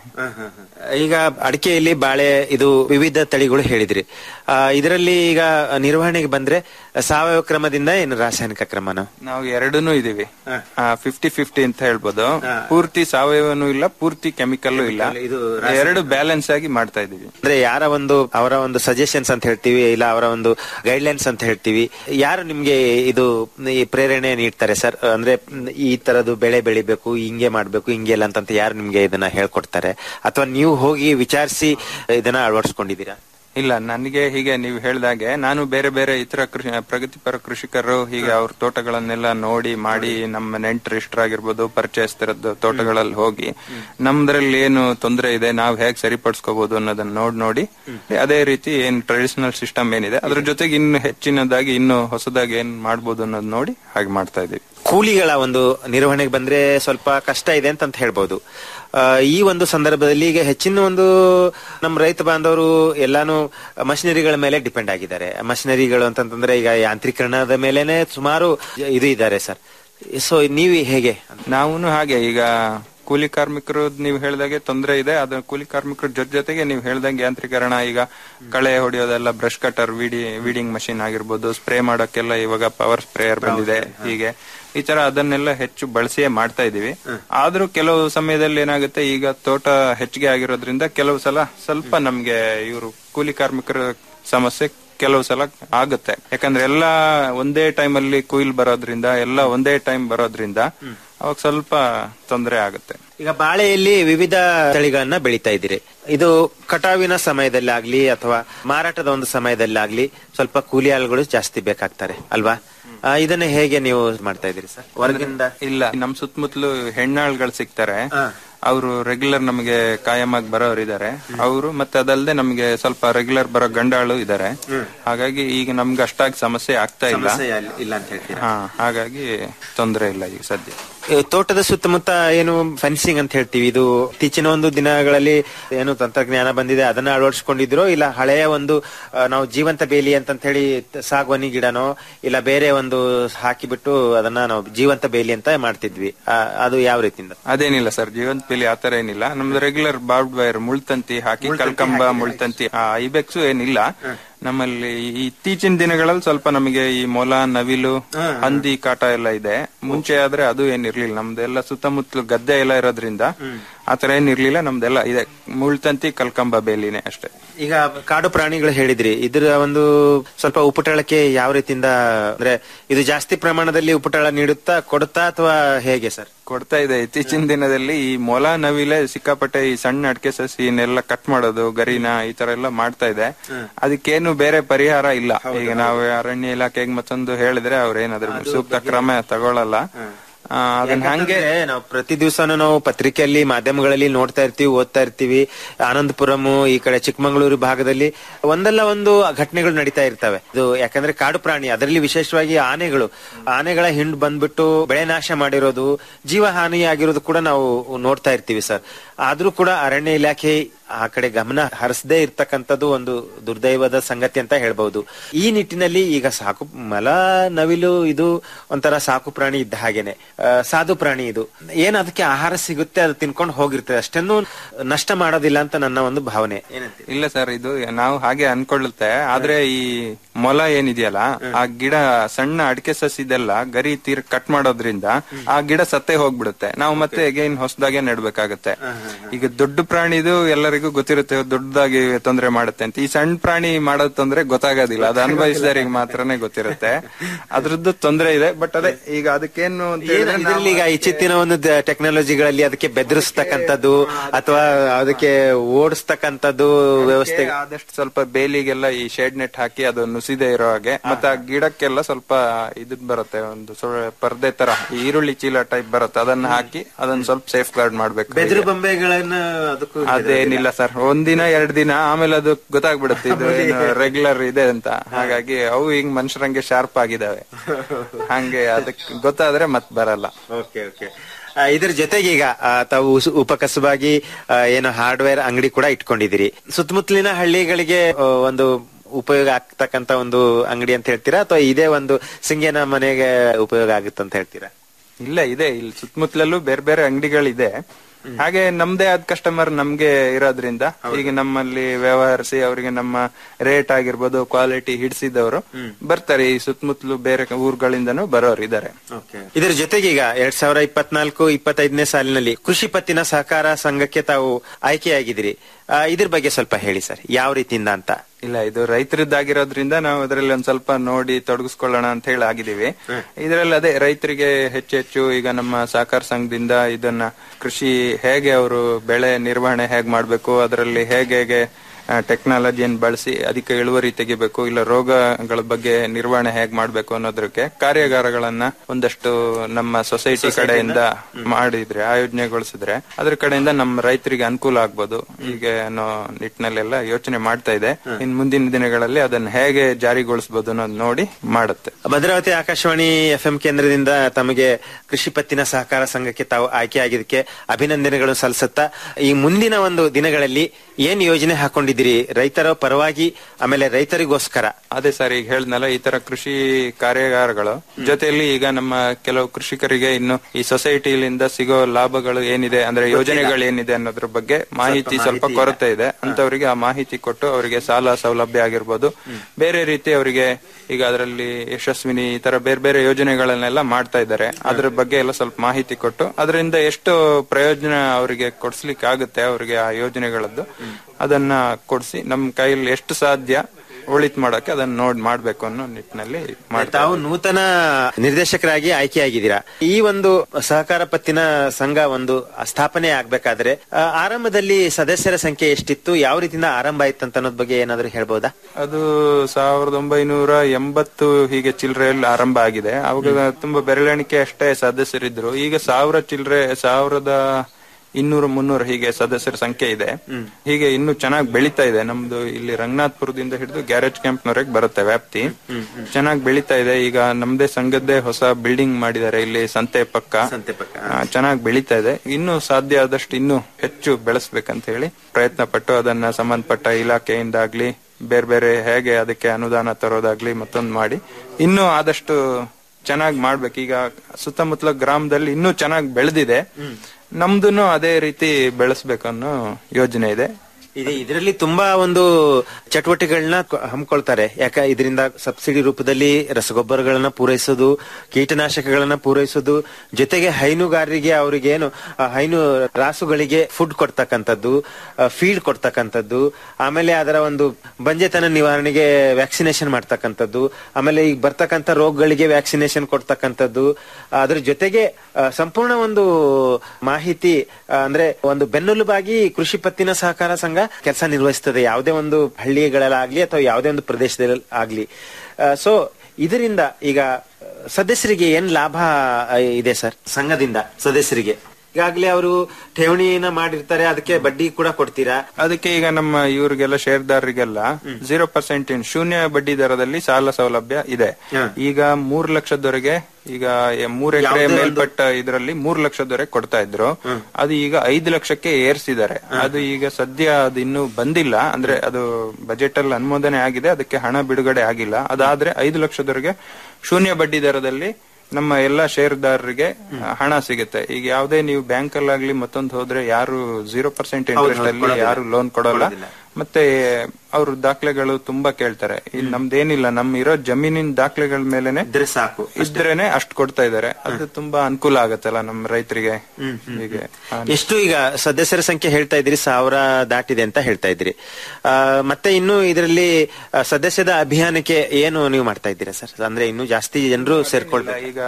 Speaker 6: ಈಗ ಅಡಿಕೆಯಲ್ಲಿ ಬಾಳೆ ಇದು ವಿವಿಧ ತಳಿಗಳು ಹೇಳಿದ್ರಿ ಆ, ಇದರಲ್ಲಿ ಈಗ ನಿರ್ವಹಣೆಗೆ ಬಂದ್ರೆ ಸಾವಯವ ಕ್ರಮದಿಂದ ಏನು ರಾಸಾಯನಿಕ ಕ್ರಮನ
Speaker 16: ನಾವು ಎರಡೂನು ಇದೀವಿ ಫಿಫ್ಟಿ ಫಿಫ್ಟಿ ಅಂತ ಹೇಳ್ಬೋದು ಪೂರ್ತಿ ಸಾವಯವನು ಇಲ್ಲ ಪೂರ್ತಿ ಕೆಮಿಕಲ್ ಇಲ್ಲ ಎರಡು ಬ್ಯಾಲೆನ್ಸ್ ಆಗಿ ಮಾಡ್ತಾ ಇದೀವಿ
Speaker 6: ಅಂದ್ರೆ ಯಾರ ಒಂದು ಅವರ ಒಂದು ಸಜೆಷನ್ಸ್ ಅಂತ ಹೇಳ್ತೀವಿ ಇಲ್ಲ ಅವರ ಒಂದು ಗೈಡ್ಲೈನ್ಸ್ ಅಂತ ಹೇಳ್ತೀವಿ ಯಾರು ನಿಮ್ಗೆ ಇದು ಈ ಪ್ರೇರಣೆ ನೀಡ್ತಾರೆ ಸರ್ ಅಂದ್ರೆ ಈ ತರದ್ದು ಬೆಳೆ ಬೆಳಿಬೇಕು ಹಿಂಗೆ ಮಾಡ್ಬೇಕು ಹಿಂಗೆ ಇಲ್ಲ ಅಂತ ಯಾರು ನಿಮ್ಗೆ ಇದನ್ನ ಹೇಳ್ಕೊಡ್ತಾರೆ ಅಥವಾ ನೀವು ಹೋಗಿ ವಿಚಾರಿಸಿ ಇದನ್ನ ಅಳವಡಿಸ್ಕೊಂಡಿದ್ದೀರಾ
Speaker 16: ಇಲ್ಲ ನನಗೆ ಹೀಗೆ ನೀವು ಹೇಳ್ದಾಗೆ ನಾನು ಬೇರೆ ಬೇರೆ ಇತರ ಕೃಷಿ ಪ್ರಗತಿಪರ ಕೃಷಿಕರು ಹೀಗೆ ಅವ್ರ ತೋಟಗಳನ್ನೆಲ್ಲ ನೋಡಿ ಮಾಡಿ ನಮ್ಮ ನೆಂಟರು ಇಷ್ಟರಾಗಿರ್ಬೋದು ಪರಿಚಯಿಸ್ತಿರೋದು ತೋಟಗಳಲ್ಲಿ ಹೋಗಿ ನಮ್ದ್ರಲ್ಲಿ ಏನು ತೊಂದರೆ ಇದೆ ನಾವು ಹೇಗ್ ಸರಿಪಡಿಸ್ಕೋಬಹುದು ಅನ್ನೋದನ್ನ ನೋಡ್ ನೋಡಿ ಅದೇ ರೀತಿ ಏನ್ ಟ್ರೆಡಿಷನಲ್ ಸಿಸ್ಟಮ್ ಏನಿದೆ ಅದ್ರ ಜೊತೆಗೆ ಇನ್ನು ಹೆಚ್ಚಿನದಾಗಿ ಇನ್ನು ಹೊಸದಾಗಿ ಏನ್ ಮಾಡ್ಬೋದು ಅನ್ನೋದು ನೋಡಿ ಹಾಗೆ ಮಾಡ್ತಾ ಇದೀವಿ
Speaker 6: ಕೂಲಿಗಳ ಒಂದು ನಿರ್ವಹಣೆಗೆ ಬಂದ್ರೆ ಸ್ವಲ್ಪ ಕಷ್ಟ ಇದೆ ಅಂತ ಹೇಳ್ಬೋದು ಆ, ಈ ಒಂದು ಸಂದರ್ಭದಲ್ಲಿ ಈಗ ಹೆಚ್ಚಿನ ಒಂದು ನಮ್ಮ ರೈತ ಬಾಂಧವರು ಎಲ್ಲಾನು ಮಷಿನರಿಗಳ ಮೇಲೆ ಡಿಪೆಂಡ್ ಆಗಿದ್ದಾರೆ ಮಷಿನರಿಗಳು ಅಂತಂತಂದ್ರೆ ಈಗ ಯಾಂತ್ರೀಕರಣದ ಮೇಲೆನೆ ಸುಮಾರು ಇದು ಇದ್ದಾರೆ ಸರ್ ಸೊ ನೀವು ಹೇಗೆ
Speaker 16: ನಾವು ಹಾಗೆ ಈಗ ಕೂಲಿ ಕಾರ್ಮಿಕರು ನೀವು ಹೇಳ್ದಾಗೆ ತೊಂದರೆ ಇದೆ ಅದ್ರ ಕೂಲಿ ಕಾರ್ಮಿಕರ ಜೊತೆ ಜೊತೆಗೆ ನೀವು ಹೇಳ್ದಂಗೆ ಯಾಂತ್ರೀಕರಣ ಈಗ ಕಳೆ ಹೊಡೆಯೋದೆಲ್ಲ ಬ್ರಷ್ ಕಟರ್ ವಿಡಿ ವೀಡಿಂಗ್ ಮಷಿನ್ ಆಗಿರ್ಬೋದು ಸ್ಪ್ರೇ ಮಾಡೋಕ್ಕೆಲ್ಲ ಇವಾಗ ಪವರ್ ಸ್ಪ್ರೇಯರ್ ಬಂದಿದೆ ಹೀಗೆ ಈ ತರ ಅದನ್ನೆಲ್ಲ ಹೆಚ್ಚು ಬಳಸಿಯೇ ಮಾಡ್ತಾ ಇದೀವಿ ಆದ್ರೂ ಕೆಲವು ಸಮಯದಲ್ಲಿ ಏನಾಗುತ್ತೆ ಈಗ ತೋಟ ಹೆಚ್ಚಿಗೆ ಆಗಿರೋದ್ರಿಂದ ಕೆಲವು ಸಲ ಸ್ವಲ್ಪ ನಮ್ಗೆ ಇವರು ಕೂಲಿ ಕಾರ್ಮಿಕರ ಸಮಸ್ಯೆ ಕೆಲವು ಸಲ ಆಗುತ್ತೆ ಯಾಕಂದ್ರೆ ಎಲ್ಲ ಒಂದೇ ಟೈಮ್ ಅಲ್ಲಿ ಕುಯಿಲ್ ಬರೋದ್ರಿಂದ ಎಲ್ಲ ಒಂದೇ ಟೈಮ್ ಬರೋದ್ರಿಂದ ಅವಾಗ ಸ್ವಲ್ಪ ತೊಂದರೆ ಆಗುತ್ತೆ
Speaker 6: ಈಗ ಬಾಳೆಯಲ್ಲಿ ವಿವಿಧ ತಳಿಗಳನ್ನ ಬೆಳೀತಾ ಇದ್ದೀರಿ ಇದು ಕಟಾವಿನ ಸಮಯದಲ್ಲಿ ಆಗ್ಲಿ ಅಥವಾ ಮಾರಾಟದ ಒಂದು ಸಮಯದಲ್ಲಿ ಆಗ್ಲಿ ಸ್ವಲ್ಪ ಕೂಲಿ ಆಳುಗಳು ಜಾಸ್ತಿ ಬೇಕಾಗ್ತಾರೆ ಅಲ್ವಾ ಆ, ಇದನ್ನ ಹೇಗೆ ನೀವು ಮಾಡ್ತಾ ಇದ್ದೀರಿ ಸರ್ ಹೊರಗಿಂದ
Speaker 16: ಇಲ್ಲ ನಮ್ ಸುತ್ತಮುತ್ತಲು ಹೆಣ್ಣಾಳ್ಗಳು ಸಿಗ್ತಾರೆ ಅವರು ರೆಗ್ಯುಲರ್ ನಮಗೆ ಕಾಯಮಾಗಿ ಬರೋರು ಇದಾರೆ ಅವರು ಮತ್ತೆ ಅದಲ್ಲದೆ ನಮಗೆ ಸ್ವಲ್ಪ ರೆಗ್ಯುಲರ್ ಬರೋ ಗಂಡಾಳು ಇದಾರೆ ಹಾಗಾಗಿ ಈಗ ನಮ್ಗೆ ಅಷ್ಟಾಗಿ ಸಮಸ್ಯೆ ಆಗ್ತಾ ಇಲ್ಲ
Speaker 6: ಸಮಸ್ಯೆ ಇಲ್ಲ ಅಂತ ಹೇಳ್ತೀರಾ
Speaker 16: ಹಾ ಹಾಗಾಗಿ ತೊಂದರೆ ಇಲ್ಲ ಈಗ ಸದ್ಯ
Speaker 6: ತೋಟದ ಸುತ್ತಮುತ್ತ ಏನು ಫೆನ್ಸಿಂಗ್ ಅಂತ ಹೇಳ್ತೀವಿ ಇದು ಇತ್ತೀಚಿನ ಒಂದು ದಿನಗಳಲ್ಲಿ ಏನು ತಂತ್ರಜ್ಞಾನ ಬಂದಿದೆ ಅದನ್ನ ಅಳವಡಿಸ್ಕೊಂಡಿದ್ರು ಇಲ್ಲ ಹಳೆಯ ಒಂದು ಆ, ನಾವು ಜೀವಂತ ಬೇಲಿ ಅಂತ ಹೇಳಿ ಸಾಗುವನಿ ಗಿಡನೋ ಇಲ್ಲ ಬೇರೆ ಒಂದು ಹಾಕಿಬಿಟ್ಟು ಅದನ್ನ ನಾವು ಜೀವಂತ ಬೇಲಿ ಅಂತ ಮಾಡ್ತಿದ್ವಿ ಆ, ಅದು ಯಾವ ರೀತಿಯಿಂದ
Speaker 16: ಅದೇನಿಲ್ಲ ಸರ್ ಜೀವಂತ ಬೇಲಿ ಆತರ ಏನಿಲ್ಲ ನಮ್ದು ರೆಗ್ಯುಲರ್ ಬಾರ್ಡ್ ವೈರ್ ಮುಳ್ತಂತಿ ಹಾಕಿ ಕಲ್ಕಂಬ ಮುಳ್ತಂತಿ ಆ ಐಬೆಕ್ಸ್ ಏನಿಲ್ಲ ನಮ್ಮಲ್ಲಿ ಈ ಇತ್ತೀಚಿನ ದಿನಗಳಲ್ಲಿ ಸ್ವಲ್ಪ ನಮಗೆ ಈ ಮೊಲ ನವಿಲು ಹಂದಿ ಕಾಟ ಎಲ್ಲ ಇದೆ ಮುಂಚೆ ಆದ್ರೆ ಅದು ಏನಿರ್ಲಿಲ್ಲ ನಮ್ದೆಲ್ಲ ಸುತ್ತಮುತ್ತಲು ಗದ್ದೆ ಎಲ್ಲ ಇರೋದ್ರಿಂದ ಆತರ ಏನಿರ್ಲಿಲ್ಲ ನಮ್ದೆಲ್ಲ ಇದೆ ಮುಳ್ತಂತಿ ಕಲ್ಕಂಬ ಬೇಲಿನೇ ಅಷ್ಟೇ
Speaker 6: ಈಗ ಕಾಡು ಪ್ರಾಣಿಗಳು ಹೇಳಿದ್ರಿ ಇದರ ಒಂದು ಸ್ವಲ್ಪ ಉಪಟಳಕ್ಕೆ ಯಾವ ರೀತಿಯಿಂದ ಅಂದ್ರೆ ಇದು ಜಾಸ್ತಿ ಪ್ರಮಾಣದಲ್ಲಿ ಉಪಟಳ ನೀಡುತ್ತಾ ಕೊಡುತ್ತಾ ಅಥವಾ ಹೇಗೆ ಸರ್
Speaker 16: ಕೊಡ್ತಾ ಇದೆ ಇತ್ತೀಚಿನ ದಿನದಲ್ಲಿ ಈ ಮೊಲ ನವಿಲೆ ಸಿಕ್ಕಾಪಟ್ಟೆ ಈ ಸಣ್ಣ ಅಡಿಕೆ ಸಸಿನೆಲ್ಲ ಕಟ್ ಮಾಡೋದು ಗರಿನ ಈ ತರ ಎಲ್ಲ ಮಾಡ್ತಾ ಇದೆ ಅದಕ್ಕೇನು ಬೇರೆ ಪರಿಹಾರ ಇಲ್ಲ ಈಗ ನಾವು ಅರಣ್ಯ ಇಲಾಖೆಗೆ ಮತ್ತೊಂದು ಹೇಳಿದ್ರೆ ಅವ್ರೇನಾದ್ರು ಸೂಕ್ತ ಕ್ರಮ ತಗೊಳಲ್ಲ ಆ, ಅದನ್ನ ಹಂಗೆ
Speaker 6: ಯಾಕಂದ್ರೆ ನಾವು ಪ್ರತಿ ದಿವಸನೂ ನಾವು ಪತ್ರಿಕೆಯಲ್ಲಿ ಮಾಧ್ಯಮಗಳಲ್ಲಿ ನೋಡ್ತಾ ಇರ್ತೀವಿ ಓದ್ತಾ ಇರ್ತೀವಿ ಆನಂದಪುರಂ ಈ ಕಡೆ ಚಿಕ್ಕಮಗಳೂರು ಭಾಗದಲ್ಲಿ ಒಂದಲ್ಲ ಒಂದು ಘಟನೆಗಳು ನಡೀತಾ ಇರ್ತವೆ ಇದು ಯಾಕಂದ್ರೆ ಕಾಡು ಪ್ರಾಣಿ ಅದರಲ್ಲಿ ವಿಶೇಷವಾಗಿ ಆನೆಗಳು ಆನೆಗಳ ಹಿಂಡ್ ಬಂದ್ಬಿಟ್ಟು ಬೆಳೆ ನಾಶ ಮಾಡಿರೋದು ಜೀವ ಹಾನಿಯಾಗಿರೋದು ಕೂಡ ನಾವು ನೋಡ್ತಾ ಇರ್ತೀವಿ ಸರ್ ಆದ್ರೂ ಕೂಡ ಅರಣ್ಯ ಇಲಾಖೆ ಆ ಕಡೆ ಗಮನ ಹರಿಸದೇ ಇರ್ತಕ್ಕಂಥದ್ದು ಒಂದು ದುರ್ದೈವದ ಸಂಗತಿ ಅಂತ ಹೇಳ್ಬಹುದು ಈ ನಿಟ್ಟಿನಲ್ಲಿ ಈಗ ಸಾಕು ಮಲ ನವಿಲು ಇದು ಒಂಥರ ಸಾಕು ಪ್ರಾಣಿ ಇದ್ದ ಹಾಗೇನೆ ಆ, ಸಾಧು ಪ್ರಾಣಿ ಇದು ಏನ್ ಅದಕ್ಕೆ ಆಹಾರ ಸಿಗುತ್ತೆ ಅದು ತಿನ್ಕೊಂಡು ಹೋಗಿರ್ತದೆ ಅಷ್ಟನ್ನು ನಷ್ಟ ಮಾಡೋದಿಲ್ಲ ಅಂತ ನನ್ನ ಒಂದು ಭಾವನೆ ಏನಂತೀರಿ?
Speaker 16: ಇಲ್ಲ ಸರ್ ಇದು ನಾವು ಹಾಗೆ ಅನ್ಕೊಳ್ಳುತ್ತೆ ಆದ್ರೆ ಈ ಮೊಲ ಏನಿದೆಯಲ್ಲ ಆ ಗಿಡ ಸಣ್ಣ ಅಡಿಕೆ ಸಸಿದೆಲ್ಲ ಗರಿ ತೀರ್ ಕಟ್ ಮಾಡೋದ್ರಿಂದ ಆ ಗಿಡ ಸತ್ತೇ ಹೋಗ್ಬಿಡುತ್ತೆ ನಾವು ಮತ್ತೆ ಅಗೈನ್ ಹೊಸದಾಗೆ ನೆಡ್ಬೇಕಾಗತ್ತೆ ಈಗ ದೊಡ್ಡ ಪ್ರಾಣಿದು ಎಲ್ಲರಿಗೂ ಗೊತ್ತಿರುತ್ತೆ ದೊಡ್ಡದಾಗಿ ತೊಂದರೆ ಮಾಡುತ್ತೆ ಅಂತ ಈ ಸಣ್ಣ ಪ್ರಾಣಿ ಮಾಡೋದ್ ತೊಂದ್ರೆ ಗೊತ್ತಾಗೋದಿಲ್ಲ ಅದು ಅನುಭವಿಸಿದವರಿಗೆ ಮಾತ್ರನೇ ಗೊತ್ತಿರುತ್ತೆ ಅದ್ರದ್ದು ತೊಂದರೆ ಇದೆ ಬಟ್ ಅದೇ ಈಗ ಅದಕ್ಕೇನು ಅಂತ
Speaker 6: ಏನ್
Speaker 16: ಹೇಳಿದ್ರೆ ನಾವು-
Speaker 6: ಇದ್ರಲ್ಲಿ ಈಗ ಇಚ್ಚಿತ್ತಿನ ಒಂದು ದ- ಟೆಕ್ನಾಲಜಿಗಳಲ್ಲಿ ಅದಕ್ಕೆ ಬೆದರಿಸ್ತಕ್ಕಂಥದ್ದು ಅಥವಾ ಅದಕ್ಕೆ ಓಡಿಸ್ತಕ್ಕಂಥದ್ದು ವ್ಯವಸ್ಥೆ
Speaker 16: ಅದಕ್ಕೆ ಆದಷ್ಟು ಸ್ವಲ್ಪ ಬೇಲಿಗೆಲ್ಲ ಈ ಶೇಡ್ ನೆಟ್ ಹಾಕಿ ಅದು ನುಸಿದೆ ಇರೋ ಹಾಗೆ ಮತ್ತೆ ಆ ಗಿಡಕ್ಕೆಲ್ಲ ಸ್ವಲ್ಪ ಇದು ಬರುತ್ತೆ ಒಂದು ಸೊಳ್ಳೆ ಪರ್ದೆ ತರ ಈ ಈರುಳ್ಳಿ ಚೀಲ ಟೈಪ್ ಬರುತ್ತೆ ಅದನ್ನ ಹಾಕಿ ಅದನ್ನ ಸ್ವಲ್ಪ ಸೇಫ್ ಗಾರ್ಡ್ ಮಾಡ್ಬೇಕು
Speaker 6: ಬೆದರು ಬೊಂಬೆಗಳನ್ನ ಅದಕ್ಕೂ
Speaker 16: ಅದೇನಿಲ್ಲ ಸರ್ ಒಂದಿನ ಎರಡ್ ದಿನ ಆಮೇಲೆ ಅದು ಗೊತ್ತಾಗ್ಬಿಡುತ್ತೆ ಇದು ರೆಗ್ಯುಲರ್ ಇದೆ ಅಂತ ಹಾಗಾಗಿ ಅವು ಹಿಂಗ್ ಮನುಷ್ಯರಂಗೆ ಶಾರ್ಪ್ ಆಗಿದಾವೆ ಹಂಗೆ ಅದಕ್ಕೆ ಗೊತ್ತಾದ್ರೆ ಮತ್ ಬರಲ್ಲ
Speaker 6: ಓಕೆ ಓಕೆ ಆ, ಇದ್ರ ಜೊತೆಗೆ ಈಗ ಆ, ತಾವು ಉಸ್- ಉಪಕಸಬಾಗಿ ಆ, ಏನು ಹಾರ್ಡ್ವೇರ್ ಅಂಗಡಿ ಕೂಡ ಇಟ್ಕೊಂಡಿದ್ದೀರಿ ಸುತ್ತಮುತ್ತಲಿನ ಹಳ್ಳಿಗಳಿಗೆ ಆ, ಒಂದು ಉಪಯೋಗ ಆಗ್ತಕ್ಕಂತ ಒಂದು ಅಂಗಡಿ ಅಂತ ಹೇಳ್ತೀರಾ ಅಥವಾ ಇದೇ ಒಂದು ಸಿಂಗೇನ ಮನೆಗೆ ಉಪಯೋಗ ಆಗುತ್ತೆ ಅಂತ ಹೇಳ್ತೀರಾ
Speaker 16: ಇಲ್ಲ ಇದೆ ಇಲ್ಲಿ ಸುತ್ತಮುತ್ತಲಲ್ಲೂ ಬೇರೆ ಬೇರೆ ಅಂಗಡಿಗಳಿದೆ ಹಾಗೆ ನಮ್ದೇ ಆದ ಕಸ್ಟಮರ್ ನಮ್ಗೆ ಇರೋದ್ರಿಂದ ಈಗ ನಮ್ಮಲ್ಲಿ ವ್ಯವಹರಿಸಿ ಅವರಿಗೆ ನಮ್ಮ ರೇಟ್ ಆಗಿರ್ಬೋದು ಕ್ವಾಲಿಟಿ ಹಿಡಿಸಿದವರು ಬರ್ತಾರೆ ಈ ಸುತ್ತಮುತ್ತಲು ಬೇರೆ ಊರುಗಳಿಂದನೂ ಬರೋರು ಇದಾರೆ
Speaker 6: ಇದರ ಜೊತೆಗೆ ಈಗ ಎರಡ್ ಸಾವಿರ ಇಪ್ಪತ್ನಾಲ್ಕು ಇಪ್ಪತ್ತೈದನೇ ಸಾಲಿನಲ್ಲಿ ಕೃಷಿ ಪತ್ತಿನ ಸಹಕಾರ ಸಂಘಕ್ಕೆ ತಾವು ಆಯ್ಕೆಯಾಗಿದ್ದೀರಿ ಆ, ಇದ್ರ ಬಗ್ಗೆ ಸ್ವಲ್ಪ ಹೇಳಿ ಸರ್ ಯಾವ ರೀತಿಯಿಂದ ಅಂತ
Speaker 16: ಇಲ್ಲ ಇದು ರೈತರದ್ದಾಗಿರೋದ್ರಿಂದ ನಾವು ಅದರಲ್ಲಿ ಒಂದ್ ಸ್ವಲ್ಪ ನೋಡಿ ತೊಡಗಿಸ್ಕೊಳ್ಳೋಣ ಅಂತ ಹೇಳಿ ಆಗಿದೀವಿ ಇದರಲ್ಲಿ ಅದೇ ರೈತರಿಗೆ ಹೆಚ್ಚು ಹೆಚ್ಚು ಈಗ ನಮ್ಮ ಸಹಕಾರ ಸಂಘದಿಂದ ಇದನ್ನ ಕೃಷಿ ಹೇಗೆ ಅವರು ಬೆಳೆ ನಿರ್ವಹಣೆ ಹೇಗ್ ಮಾಡ್ಬೇಕು ಅದರಲ್ಲಿ ಹೇಗೆ ಹೇಗೆ ಟೆಕ್ನಾಲಜಿಯನ್ನು ಬಳಸಿ ಅಧಿಕ ಇಳುವರಿ ತೆಗಿಬೇಕು ಇಲ್ಲ ರೋಗಗಳ ಬಗ್ಗೆ ನಿರ್ವಹಣೆ ಹೇಗ್ ಮಾಡ್ಬೇಕು ಅನ್ನೋದಕ್ಕೆ ಕಾರ್ಯಾಗಾರಗಳನ್ನ ಒಂದಷ್ಟು ನಮ್ಮ ಸೊಸೈಟಿ ಕಡೆಯಿಂದ ಮಾಡಿದ್ರೆ ಆಯೋಜನೆಗೊಳಿಸಿದ್ರೆ ಅದ್ರ ಕಡೆಯಿಂದ ನಮ್ಮ ರೈತರಿಗೆ ಅನುಕೂಲ ಆಗ್ಬೋದು ಹೀಗೆ ಅನ್ನೋ ನಿಟ್ಟಿನಲ್ಲೆಲ್ಲ ಯೋಚನೆ ಮಾಡ್ತಾ ಇದೆ ಇನ್ ಮುಂದಿನ ದಿನಗಳಲ್ಲಿ ಅದನ್ನ ಹೇಗೆ ಜಾರಿಗೊಳಿಸಬಹುದು ಅನ್ನೋದು ನೋಡಿ ಮಾಡುತ್ತೆ
Speaker 6: ಭದ್ರಾವತಿ ಆಕಾಶವಾಣಿ ಎಫ್ ಎಂ ಕೇಂದ್ರದಿಂದ ತಮಗೆ ಕೃಷಿ ಪತ್ತಿನ ಸಹಕಾರ ಸಂಘಕ್ಕೆ ತಾವು ಆಯ್ಕೆಯಾಗಿದ್ದಕ್ಕೆ ಅಭಿನಂದನೆಗಳು ಸಲ್ಲಿಸುತ್ತಾ ಈ ಮುಂದಿನ ಒಂದು ದಿನಗಳಲ್ಲಿ ಏನ್ ಯೋಜನೆ ಹಾಕೊಂಡಿದ್ದೀರಿ ರೈತರ ಪರವಾಗಿ ಆಮೇಲೆ ರೈತರಿಗೋಸ್ಕರ
Speaker 16: ಅದೇ ಸರ್ ಈಗ ಹೇಳ್ದನಲ್ಲ ಈ ತರ ಕೃಷಿ ಕಾರ್ಯಾಗಾರಗಳು ಜೊತೆಯಲ್ಲಿ ಈಗ ನಮ್ಮ ಕೆಲವು ಕೃಷಿಕರಿಗೆ ಇನ್ನು ಈ ಸೊಸೈಟಿಲಿಂದ ಸಿಗೋ ಲಾಭಗಳು ಏನಿದೆ ಅಂದ್ರೆ ಯೋಜನೆಗಳು ಏನಿದೆ ಅನ್ನೋದ್ರ ಬಗ್ಗೆ ಮಾಹಿತಿ ಸ್ವಲ್ಪ ಕೊರತೆ ಇದೆ ಅಂತವರಿಗೆ ಆ ಮಾಹಿತಿ ಕೊಟ್ಟು ಅವರಿಗೆ ಸಾಲ ಸೌಲಭ್ಯ ಆಗಿರ್ಬೋದು ಬೇರೆ ರೀತಿ ಅವರಿಗೆ ಈಗ ಅದರಲ್ಲಿ ಯಶಸ್ವಿನಿ ಈ ತರ ಬೇರೆ ಬೇರೆ ಯೋಜನೆಗಳನ್ನೆಲ್ಲ ಮಾಡ್ತಾ ಇದ್ದಾರೆ ಅದ್ರ ಬಗ್ಗೆ ಎಲ್ಲ ಸ್ವಲ್ಪ ಮಾಹಿತಿ ಕೊಟ್ಟು ಅದರಿಂದ ಎಷ್ಟು ಪ್ರಯೋಜನ ಅವರಿಗೆ ಕೊಡ್ಸ್ಲಿಕ್ಕೆ ಆಗುತ್ತೆ ಅವರಿಗೆ ಆ ಯೋಜನೆಗಳದ್ದು ಅದನ್ನ ಕೊಡ್ಸಿ ನಮ್ ಕೈಯಲ್ಲಿ ಎಷ್ಟು ಸಾಧ್ಯ ಒಳಿತ್ ಮಾಡಕ್ಕೆ ಅದನ್ನ ನೋಡ್ ಮಾಡ್ಬೇಕು ಅನ್ನೋ ನಿಟ್ಟಿನಲ್ಲಿ ಮಾಡ್ತಾ
Speaker 6: ತಾವು ನೂತನ ನಿರ್ದೇಶಕರಾಗಿ ಆಯ್ಕೆಯಾಗಿದ್ದೀರಾ ಈ ಒಂದು ಸಹಕಾರ ಪತ್ತಿನ ಸಂಘ ಒಂದು ಸ್ಥಾಪನೆ ಆಗ್ಬೇಕಾದ್ರೆ ಆ, ಆರಂಭದಲ್ಲಿ ಸದಸ್ಯರ ಸಂಖ್ಯೆ ಎಷ್ಟಿತ್ತು ಯಾವ ರೀತಿಯಿಂದ ಆರಂಭ ಆಯ್ತು ಅಂತ ಅನ್ನೋದ್ ಬಗ್ಗೆ ಏನಾದ್ರು ಹೇಳ್ಬೋದಾ
Speaker 16: ಅದು ಸಾವಿರದ ಒಂಬೈನೂರ ಎಂಬತ್ತು ಹೀಗೆ ಚಿಲ್ಲರೆಯಲ್ಲಿ ಆರಂಭ ಆಗಿದೆ ಅವಾಗ ತುಂಬಾ ಬೆರಳೆಣಿಕೆ ಅಷ್ಟೇ ಸದಸ್ಯರಿದ್ರು ಈಗ ಸಾವಿರ ಚಿಲ್ಲರೆ ಸಾವಿರದ ಇನ್ನೂರು ಮುನ್ನೂರು ಹೀಗೆ ಸದಸ್ಯರ ಸಂಖ್ಯೆ ಇದೆ ಹೀಗೆ ಇನ್ನು ಚೆನ್ನಾಗಿ ಬೆಳೀತಾ ಇದೆ ನಮ್ದು ಇಲ್ಲಿ ರಂಗನಾಥ್ಪುರದಿಂದ ಹಿಡಿದು ಗ್ಯಾರೇಜ್ ಕ್ಯಾಂಪ್ನವರೆಗೆ ಬರುತ್ತೆ ವ್ಯಾಪ್ತಿ ಚೆನ್ನಾಗಿ ಬೆಳೀತಾ ಇದೆ ಈಗ ನಮ್ದೇ ಸಂಘದ್ದೇ ಹೊಸ ಬಿಲ್ಡಿಂಗ್ ಮಾಡಿದ್ದಾರೆ ಇಲ್ಲಿ ಸಂತೆ ಪಕ್ಕ ಚೆನ್ನಾಗಿ ಬೆಳೀತಾ ಇದೆ ಇನ್ನು ಸಾಧ್ಯ ಆದಷ್ಟು ಇನ್ನು ಹೆಚ್ಚು ಬೆಳೆಸ್ಬೇಕಂತ ಹೇಳಿ ಪ್ರಯತ್ನ ಪಟ್ಟು ಅದನ್ನ ಸಂಬಂಧಪಟ್ಟ ಇಲಾಖೆಯಿಂದಾಗ್ಲಿ ಬೇರೆ ಬೇರೆ ಹೇಗೆ ಅದಕ್ಕೆ ಅನುದಾನ ತರೋದಾಗ್ಲಿ ಮತ್ತೊಂದು ಮಾಡಿ ಇನ್ನೂ ಆದಷ್ಟು ಚೆನ್ನಾಗಿ ಮಾಡ್ಬೇಕು ಈಗ ಸುತ್ತಮುತ್ತಲ ಗ್ರಾಮದಲ್ಲಿ ಇನ್ನೂ ಚೆನ್ನಾಗಿ ಬೆಳೆದಿದೆ ನಮ್ದುನು ಅದೇ ರೀತಿ ಬೆಳೆಸ್ಬೇಕನ್ನೋ ಯೋಜನೆ ಇದೆ
Speaker 6: ಇದೆ ಇದರಲ್ಲಿ ತುಂಬಾ ಒಂದು ಚಟುವಟಿಕೆಗಳನ್ನ ಹಮ್ಮಿಕೊಳ್ತಾರೆ ಯಾಕ ಇದರಿಂದ ಸಬ್ಸಿಡಿ ರೂಪದಲ್ಲಿ ರಸಗೊಬ್ಬರಗಳನ್ನ ಪೂರೈಸೋದು ಕೀಟನಾಶಕಗಳನ್ನ ಪೂರೈಸೋದು ಜೊತೆಗೆ ಹೈನುಗಾರರಿಗೆ ಅವರಿಗೆ ಏನು ಆ ಹೈನು ರಾಸುಗಳಿಗೆ ಫುಡ್ ಕೊಡ್ತಕ್ಕಂಥದ್ದು ಫೀಡ್ ಕೊಡ್ತಕ್ಕಂಥದ್ದು ಆಮೇಲೆ ಅದರ ಒಂದು ಬಂಜೆತನ ನಿವಾರಣೆಗೆ ವ್ಯಾಕ್ಸಿನೇಷನ್ ಮಾಡ್ತಕ್ಕಂಥದ್ದು ಆಮೇಲೆ ಈಗ ಬರ್ತಕ್ಕಂಥ ರೋಗಗಳಿಗೆ ವ್ಯಾಕ್ಸಿನೇಷನ್ ಕೊಡ್ತಕ್ಕಂಥದ್ದು ಅದ್ರ ಜೊತೆಗೆ ಆ, ಸಂಪೂರ್ಣ ಒಂದು ಮಾಹಿತಿ ಆ, ಅಂದ್ರೆ ಒಂದು ಬೆನ್ನೆಲುಬಾಗಿ ಕೃಷಿ ಪತ್ತಿನ ಸಹಕಾರ ಸಂಘ ಕೆಲಸ ನಿರ್ವಹಿಸ್ತದೆ ಯಾವುದೇ ಒಂದು ಹಳ್ಳಿಗಳಲ್ಲಾಗ್ಲಿ ಅಥವಾ ಯಾವುದೇ ಒಂದು ಪ್ರದೇಶದಲ್ಲಿ ಆಗ್ಲಿ ಸೊ ಇದರಿಂದ ಈಗ ಸದಸ್ಯರಿಗೆ ಏನ್ ಲಾಭ ಆ, ಇದೆ ಸರ್ ಸಂಘದಿಂದ ಸದಸ್ಯರಿಗೆ ಈಗಾಗಲೇ ಅವರು ಠೇವಣಿಯನ್ನ ಮಾಡಿರ್ತಾರೆ ಅದಕ್ಕೆ ಬಡ್ಡಿ ಕೂಡ ಕೊಡ್ತೀರಾ
Speaker 16: ಅದಕ್ಕೆ ಈಗ ನಮ್ಮ ಇವ್ರಿಗೆಲ್ಲ ಷೇರ್ದಾರರಿಗೆಲ್ಲ ಜೀರೋ ಪರ್ಸೆಂಟ್ ಇನ್ ಶೂನ್ಯ ಬಡ್ಡಿ ದರದಲ್ಲಿ ಸಾಲ ಸೌಲಭ್ಯ ಇದೆ ಈಗ ಮೂರ್ ಲಕ್ಷದವರೆಗೆ ಈಗ ಎ- ಮೂರ್ ಎಕರೆ
Speaker 6: ಯಾವುದೇ ಒಂದು-
Speaker 16: ಮೇಲ್ಪಟ್ಟ ಇದರಲ್ಲಿ ಮೂರ್ ಲಕ್ಷದವರೆಗೆ ಕೊಡ್ತಾ ಇದ್ರು ಅದು ಈಗ ಐದು ಲಕ್ಷಕ್ಕೆ ಏರ್ಸಿದ್ದಾರೆ ಅದು ಈಗ ಸದ್ಯ ಅದು ಇನ್ನೂ ಬಂದಿಲ್ಲ ಅಂದ್ರೆ ಅದು ಬಜೆಟ್ ಅಲ್ಲಿ ಅನುಮೋದನೆ ಆಗಿದೆ ಅದಕ್ಕೆ ಹಣ ಬಿಡುಗಡೆ ಆಗಿಲ್ಲ ಅದಾದ್ರೆ ಐದು ಲಕ್ಷದವರೆಗೆ ಶೂನ್ಯ ಬಡ್ಡಿ ದರದಲ್ಲಿ ನಮ್ಮ ಎಲ್ಲಾ ಷೇರುದಾರರಿಗೆ ಹಣ ಸಿಗುತ್ತೆ ಈಗ ಯಾವುದೇ ನೀವು ಬ್ಯಾಂಕ್ ಅಲ್ಲಾಗ್ಲಿ ಮತ್ತೊಂದು ಹೋದ್ರೆ ಯಾರು ಜೀರೋ ಪರ್ಸೆಂಟ್ ಇಂಟ್ರೆಸ್ಟ್ ಅಲ್ಲಿ
Speaker 6: ಕೊಡೋದಿಲ್ಲ.
Speaker 16: ಯಾರು ಲೋನ್ ಕೊಡಲ್ಲ ಮತ್ತೆ ಅವ್ರ ದಾಖಲೆಗಳು ತುಂಬಾ ಕೇಳ್ತಾರೆ ಇಲ್ಲಿ ನಮ್ದೇನಿಲ್ಲ ನಮ್ ಇರೋ ಜಮೀನಿನ ದಾಖಲೆಗಳ ಮೇಲೆನೆ
Speaker 6: ಇದ್ರೆ ಸಾಕು
Speaker 16: ಇದ್ರೇನೆ ಅಷ್ಟು ಕೊಡ್ತಾ ಇದಾರೆ ಅದು ತುಂಬಾ ಅನುಕೂಲ ಆಗತ್ತಲ್ಲ ನಮ್ಮ ರೈತರಿಗೆ ಹೀಗೆ
Speaker 6: ಎಷ್ಟು ಈಗ ಸದಸ್ಯರ ಸಂಖ್ಯೆ ಹೇಳ್ತಾ ಇದ್ರಿ ಸಾವಿರ ದಾಟಿದೆ ಅಂತ ಹೇಳ್ತಾ ಇದ್ರಿ ಆ, ಮತ್ತೆ ಇನ್ನು ಇದರಲ್ಲಿ ಆ, ಸದಸ್ಯದ ಅಭಿಯಾನಕ್ಕೆ ಏನು ನೀವು ಮಾಡ್ತಾ ಇದ್ದೀರಾ ಸರ್ ಅಂದ್ರೆ ಇನ್ನು ಜಾಸ್ತಿ ಜನರು ಸೇರ್ಕೊಳ್ಬೇಕು
Speaker 16: ಈಗ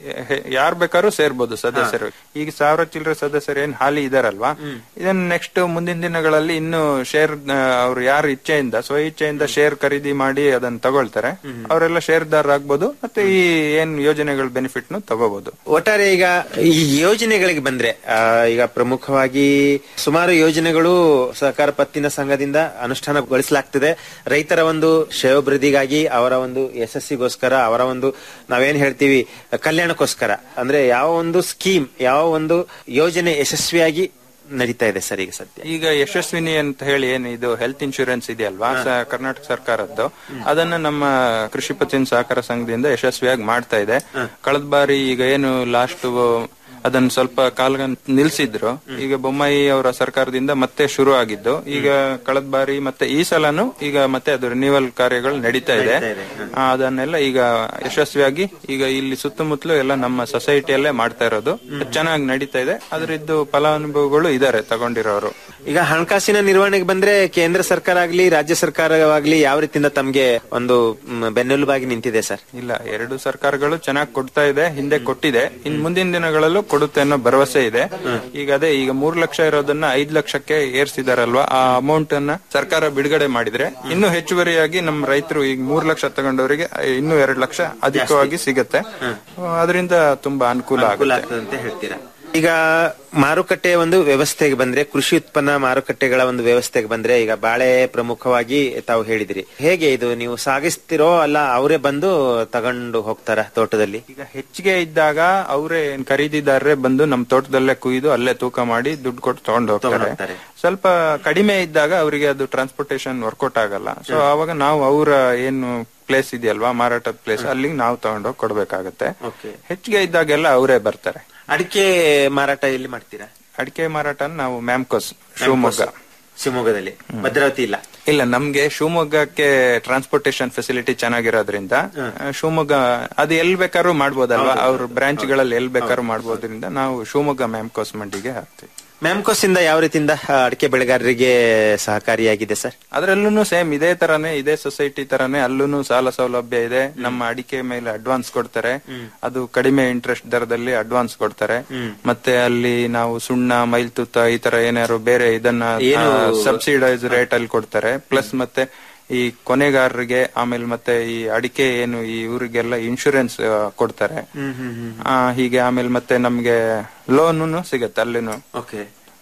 Speaker 16: ಯಾರು ಬೇಕಾದ್ರೂ ಸೇರ್ಬೋದು ಸದಸ್ಯರು ಈಗ ಸಾವಿರ ಚಿಲ್ಲರೆ ಸದಸ್ಯರು ಏನ್ ಹಾಲಿ ಇದಾರಲ್ವಾ ಇದನ್ನ ನೆಕ್ಸ್ಟ್ ಮುಂದಿನ ದಿನಗಳಲ್ಲಿ ಇನ್ನು ಶೇರ್ ಅವ್ರು ಯಾರು ಇಚ್ಛೆಯಿಂದ ಸ್ವ ಇಚ್ಛೆಯಿಂದ ಶೇರ್ ಖರೀದಿ ಮಾಡಿ ಅದನ್ನ ತಗೊಳ್ತಾರೆ ಅವರೆಲ್ಲ ಶೇರ್ದಾರ ಆಗ್ಬೋದು ಮತ್ತೆ ಈ ಏನ್ ಯೋಜನೆಗಳ ಬೆನಿಫಿಟ್ ನು ತಗೋಬಹುದು
Speaker 6: ಒಟ್ಟಾರೆ ಈಗ ಈ ಯೋಜನೆಗಳಿಗೆ ಬಂದ್ರೆ ಆ, ಈಗ ಪ್ರಮುಖವಾಗಿ ಸುಮಾರು ಯೋಜನೆಗಳು ಸಹಕಾರ ಪತ್ತಿನ ಸಂಘದಿಂದ ಅನುಷ್ಠಾನಗೊಳಿಸಲಾಗ್ತಿದೆ ರೈತರ ಒಂದು ಶ್ರೇಯೋಭಿವೃದ್ಧಿಗಾಗಿ ಅವರ ಒಂದು ಯಶಸ್ಸಿಗೋಸ್ಕರ ಅವರ ಒಂದು ನಾವೇನ್ ಹೇಳ್ತೀವಿ ಕಲ್ಯಾಣಕ್ಕೋಸ್ಕರ ಅಂದ್ರೆ ಯಾವ ಒಂದು ಸ್ಕೀಮ್ ಯಾವ ಒಂದು ಯೋಜನೆ ಯಶಸ್ವಿಯಾಗಿ ನಡೀತಾ ಇದೆ ಸರ್ ಈಗ ಸದ್ಯ
Speaker 16: ಈಗ ಯಶಸ್ವಿನಿ ಅಂತ ಹೇಳಿ ಏನು ಇದು ಹೆಲ್ತ್ ಇನ್ಶೂರೆನ್ಸ್ ಇದೆಯಲ್ವಾ ಸ- ಕರ್ನಾಟಕ ಸರ್ಕಾರದ್ದು ಅದನ್ನ ನಮ್ಮ ಕೃಷಿ ಪತ್ತಿನ ಸಹಕಾರ ಸಂಘದಿಂದ ಯಶಸ್ವಿಯಾಗಿ ಮಾಡ್ತಾ ಇದೆ ಕಳೆದ ಬಾರಿ ಈಗ ಏನು ಲಾಸ್ಟ್ ಅದನ್ನ ಸ್ವಲ್ಪ ಕಾಲ ನಿಲ್ಸಿದ್ರು ಈಗ ಬೊಮ್ಮಾಯಿ ಅವರ ಸರ್ಕಾರದಿಂದ ಮತ್ತೆ ಶುರು ಆಗಿದ್ದು ಈಗ ಕಳೆದ ಬಾರಿ ಮತ್ತೆ ಈ ಸಲನು ಈಗ ಮತ್ತೆ ಅದು ರಿನ್ಯೂವಲ್ ಕಾರ್ಯಗಳು ನಡೀತಾ ಇದೆ ಆ, ಅದನ್ನೆಲ್ಲ ಈಗ ಯಶಸ್ವಿಯಾಗಿ ಈಗ ಇಲ್ಲಿ ಸುತ್ತಮುತ್ತಲು ಎಲ್ಲ ನಮ್ಮ ಸೊಸೈಟಿಯಲ್ಲೇ ಮಾಡ್ತಾ ಇರೋದು ಚೆನ್ನಾಗಿ ನಡೀತಾ ಇದೆ ಅದರದ್ದು ಫಲಾನುಭವಿಗಳು ಇದಾರೆ ತಗೊಂಡಿರೋರು
Speaker 6: ಈಗ ಹಣಕಾಸಿನ ನಿರ್ವಹಣೆಗೆ ಬಂದ್ರೆ ಕೇಂದ್ರ ಸರ್ಕಾರ ಆಗ್ಲಿ ರಾಜ್ಯ ಸರ್ಕಾರವಾಗ್ಲಿ ಯಾವ ರೀತಿಯಿಂದ ತಮ್ಗೆ ಒಂದು ಮ್, ಬೆನ್ನೆಲುಬಾಗಿ ನಿಂತಿದೆ ಸರ್
Speaker 16: ಇಲ್ಲ ಎರಡು ಸರ್ಕಾರಗಳು ಚೆನ್ನಾಗಿ ಕೊಡ್ತಾ ಇದೆ ಹಿಂದೆ ಕೊಟ್ಟಿದೆ ಇನ್ ಮುಂದಿನ ದಿನಗಳಲ್ಲೂ ಕೊಡುತ್ತೆ ಅನ್ನೋ ಭರವಸೆ ಇದೆ ಈಗ ಅದೇ ಈಗ ಮೂರ್ ಲಕ್ಷ ಇರೋದನ್ನ ಐದ್ ಲಕ್ಷಕ್ಕೆ ಏರ್ಸಿದಾರಲ್ವಾ ಆ ಅಮೌಂಟ್ ಅನ್ನ ಸರ್ಕಾರ ಬಿಡುಗಡೆ ಮಾಡಿದ್ರೆ ಇನ್ನು ಹೆಚ್ಚುವರಿಯಾಗಿ ನಮ್ಮ ರೈತರು ಈಗ ಮೂರ್ ಲಕ್ಷ ತಗೊಂಡವರಿಗೆ ಇನ್ನೂ ಎರಡ್ ಲಕ್ಷ ಅಧಿಕವಾಗಿ ಸಿಗುತ್ತೆ ಅದರಿಂದ ತುಂಬಾ ಅನುಕೂಲ
Speaker 6: ಅನುಕೂಲ
Speaker 16: ಆಗುತ್ತೆ
Speaker 6: ಆಗ್ತದೆ ಅಂತ ಹೇಳ್ತೀರಾ ಈಗ ಮಾರುಕಟ್ಟೆ ಒಂದು ವ್ಯವಸ್ಥೆಗೆ ಬಂದ್ರೆ ಕೃಷಿ ಉತ್ಪನ್ನ ಮಾರುಕಟ್ಟೆಗಳ ಒಂದು ವ್ಯವಸ್ಥೆಗೆ ಬಂದ್ರೆ ಈಗ ಬಾಳೆ ಪ್ರಮುಖವಾಗಿ ತಾವು ಹೇಳಿದ್ರಿ ಹೇಗೆ ಇದು ನೀವು ಸಾಗಿಸ್ತಿರೋ ಅಲ್ಲ ಅವರೇ ಬಂದು ತಗೊಂಡು ಹೋಗ್ತಾರ ತೋಟದಲ್ಲಿ
Speaker 16: ಈಗ ಹೆಚ್ಚಿಗೆ ಇದ್ದಾಗ ಅವರೇ ಖರೀದಿದಾರರೇ ಬಂದು ನಮ್ ತೋಟದಲ್ಲೇ ಕುಯ್ದು ಅಲ್ಲೇ ತೂಕ ಮಾಡಿ ದುಡ್ಡು ಕೊಟ್ಟು ತಗೊಂಡು ಹೋಗ್ತಾರೆ ಸ್ವಲ್ಪ ಕಡಿಮೆ ಇದ್ದಾಗ ಅವರಿಗೆ ಅದು ಟ್ರಾನ್ಸ್ಪೋರ್ಟೇಶನ್ ವರ್ಕೌಟ್ ಆಗಲ್ಲ ಸೊ ಅವಾಗ ನಾವು ಅವರ ಏನು ಪ್ಲೇಸ್ ಇದೆಯಲ್ವಾ ಮಾರಾಟದ ಪ್ಲೇಸ್ ಅಲ್ಲಿಗೆ ನಾವು ತಗೊಂಡೋಗಿ ಕೊಡ್ಬೇಕಾಗತ್ತೆ ಹೆಚ್ಚಿಗೆ ಇದ್ದಾಗೆಲ್ಲ ಅವರೇ ಬರ್ತಾರೆ
Speaker 6: ಅಡಿಕೆ ಮಾರಾಟ ಎಲ್ಲಿ ಮಾಡ್ತೀರಾ
Speaker 16: ಅಡಿಕೆ ಮಾರಾಟ ನಾವು ಮ್ಯಾಮ್ಕೋಸ್ ಶಿವಮೊಗ್ಗ
Speaker 6: ಶಿವಮೊಗ್ಗದಲ್ಲಿ ಭದ್ರಾವತಿ ಇಲ್ಲ
Speaker 16: ಇಲ್ಲ ನಮ್ಗೆ ಶಿವಮೊಗ್ಗಕ್ಕೆ ಟ್ರಾನ್ಸ್ಪೋರ್ಟೇಶನ್ ಫೆಸಿಲಿಟಿ ಚೆನ್ನಾಗಿರೋದ್ರಿಂದ ಆ, ಶಿವಮೊಗ್ಗ ಅದು ಎಲ್ ಬೇಕಾದ್ರೂ ಮಾಡ್ಬೋದಲ್ವಾ ಅವ್ರ ಬ್ರಾಂಚ್ ಗಳಲ್ಲಿ ಎಲ್ ಬೇಕಾದ್ರೂ ಮಾಡ್ಬೋದ್ರಿಂದ ನಾವು ಶಿವಮೊಗ್ಗ ಮ್ಯಾಮ್ಕೋಸ್ ಮಂಡಿಗೆ ಹಾಕ್ತೀವಿ
Speaker 6: ಮ್ಯಾಮ್ಕೋಸ್ ಇಂದ ಯಾವ ರೀತಿಯಿಂದ ಆ, ಅಡಿಕೆ ಬೆಳೆಗಾರರಿಗೆ ಸಹಕಾರಿಯಾಗಿದೆ ಸರ್
Speaker 16: ಅದ್ರಲ್ಲೂ ಸೇಮ್ ಇದೇ ತರಾನೇ ಇದೇ ಸೊಸೈಟಿ ತರಾನೇ ಅಲ್ಲೂ ಸಾಲ ಸೌಲಭ್ಯ ಇದೆ ನಮ್ಮ ಅಡಿಕೆ ಮೇಲೆ ಅಡ್ವಾನ್ಸ್ ಕೊಡ್ತಾರೆ ಅದು ಕಡಿಮೆ ಇಂಟ್ರೆಸ್ಟ್ ದರದಲ್ಲಿ ಅಡ್ವಾನ್ಸ್ ಕೊಡ್ತಾರೆ ಮತ್ತೆ ಅಲ್ಲಿ ನಾವು ಸುಣ್ಣ ಮೈಲ್ತುತ್ತ ಈ ತರ ಏನಾದ್ರು ಬೇರೆ ಇದನ್ನ
Speaker 6: ಏನು-
Speaker 16: ಸಬ್ಸಿಡೈಸ್ ರೇಟ್ ಅಲ್ಲಿ ಕೊಡ್ತಾರೆ ಪ್ಲಸ್ ಮತ್ತೆ ಈ ಕೊನೆಗಾರರಿಗೆ ಆಮೇಲೆ ಮತ್ತೆ ಈ ಅಡಿಕೆ ಏನು ಈ ಊರಿಗೆಲ್ಲ ಇನ್ಶೂರೆನ್ಸ್ ಕೊಡ್ತಾರೆ ಆ, ಹೀಗೆ ಆಮೇಲೆ ಮತ್ತೆ ನಮ್ಗೆ ಲೋನು ಸಿಗತ್ತೆ ಅಲ್ಲಿನೂ
Speaker 6: ಓಕೆ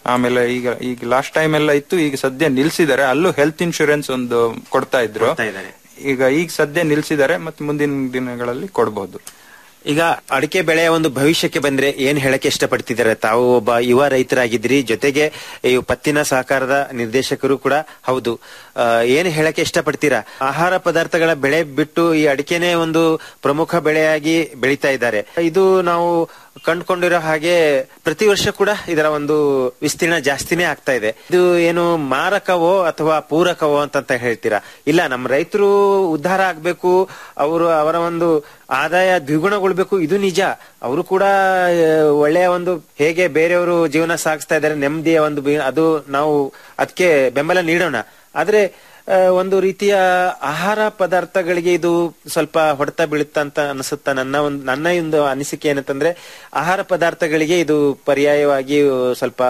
Speaker 16: ಆಮೇಲೆ ಈಗ ಈಗ ಲಾಸ್ಟ್ ಟೈಮ್ ಎಲ್ಲ ಇತ್ತು ಈಗ ಸದ್ಯ ನಿಲ್ಸಿದ್ದಾರೆ ಅಲ್ಲೂ ಹೆಲ್ತ್ ಇನ್ಶೂರೆನ್ಸ್ ಒಂದು ಕೊಡ್ತಾ ಇದ್ರು ಈಗ ಈಗ ಸದ್ಯ ನಿಲ್ಸಿದ್ದಾರೆ ಮತ್ತೆ ಮುಂದಿನ ದಿನಗಳಲ್ಲಿ ಕೊಡಬಹುದು
Speaker 6: ಈಗ ಅಡಿಕೆ ಬೆಳೆಯ ಒಂದು ಭವಿಷ್ಯಕ್ಕೆ ಬಂದ್ರೆ ಏನ್ ಹೇಳಕ್ಕೆ ಇಷ್ಟಪಡ್ತಿದ್ದಾರೆ ತಾವು ಒಬ್ಬ ಯುವ ರೈತರಾಗಿದ್ರಿ ಜೊತೆಗೆ ಈ ಪತ್ತಿನ ಸಹಕಾರದ ನಿರ್ದೇಶಕರು ಕೂಡ ಹೌದು ಆ, ಏನ್ ಹೇಳಕ್ಕೆ ಇಷ್ಟಪಡ್ತೀರಾ ಆಹಾರ ಪದಾರ್ಥಗಳ ಬೆಳೆ ಬಿಟ್ಟು ಈ ಅಡಿಕೆನೇ ಒಂದು ಪ್ರಮುಖ ಬೆಳೆಯಾಗಿ ಬೆಳೀತಾ ಇದ್ದಾರೆ ಇದು ನಾವು ಕಂಡುಕೊಂಡಿರೋ ಹಾಗೆ ಪ್ರತಿ ವರ್ಷ ಕೂಡ ಇದರ ಒಂದು ವಿಸ್ತೀರ್ಣ ಜಾಸ್ತಿನೇ ಆಗ್ತಾ ಇದೆ ಇದು ಏನು ಮಾರಕವೋ ಅಥವಾ ಪೂರಕವೋ ಅಂತ ಹೇಳ್ತೀರಾ ಇಲ್ಲ ನಮ್ಮ ರೈತರು ಉದ್ಧಾರ ಆಗ್ಬೇಕು ಅವರು ಅವರ ಒಂದು ಆದಾಯ ದ್ವಿಗುಣಗೊಳ್ಬೇಕು ಇದು ನಿಜ ಅವರು ಕೂಡ ಆ, ಒಳ್ಳೆಯ ಒಂದು ಹೇಗೆ ಬೇರೆಯವರು ಜೀವನ ಸಾಗಿಸ್ತಾ ಇದ್ದಾರೆ ನೆಮ್ಮದಿಯ ಒಂದು ಬಿ- ಅದು ನಾವು ಅದಕ್ಕೆ ಬೆಂಬಲ ನೀಡೋಣ ಆದ್ರೆ ಆ, ಒಂದು ರೀತಿಯ ಆಹಾರ ಪದಾರ್ಥಗಳಿಗೆ ಇದು ಸ್ವಲ್ಪ ಹೊಡೆತ ಬೀಳುತ್ತಾ ಅಂತ ಅನಿಸುತ್ತಾ ನನ್ನ ಒಂದು ನನ್ನ ಒಂದು ಅನಿಸಿಕೆ ಏನಂತಂದ್ರೆ ಆಹಾರ ಪದಾರ್ಥಗಳಿಗೆ ಇದು ಪರ್ಯಾಯವಾಗಿ ಸ್ವಲ್ಪ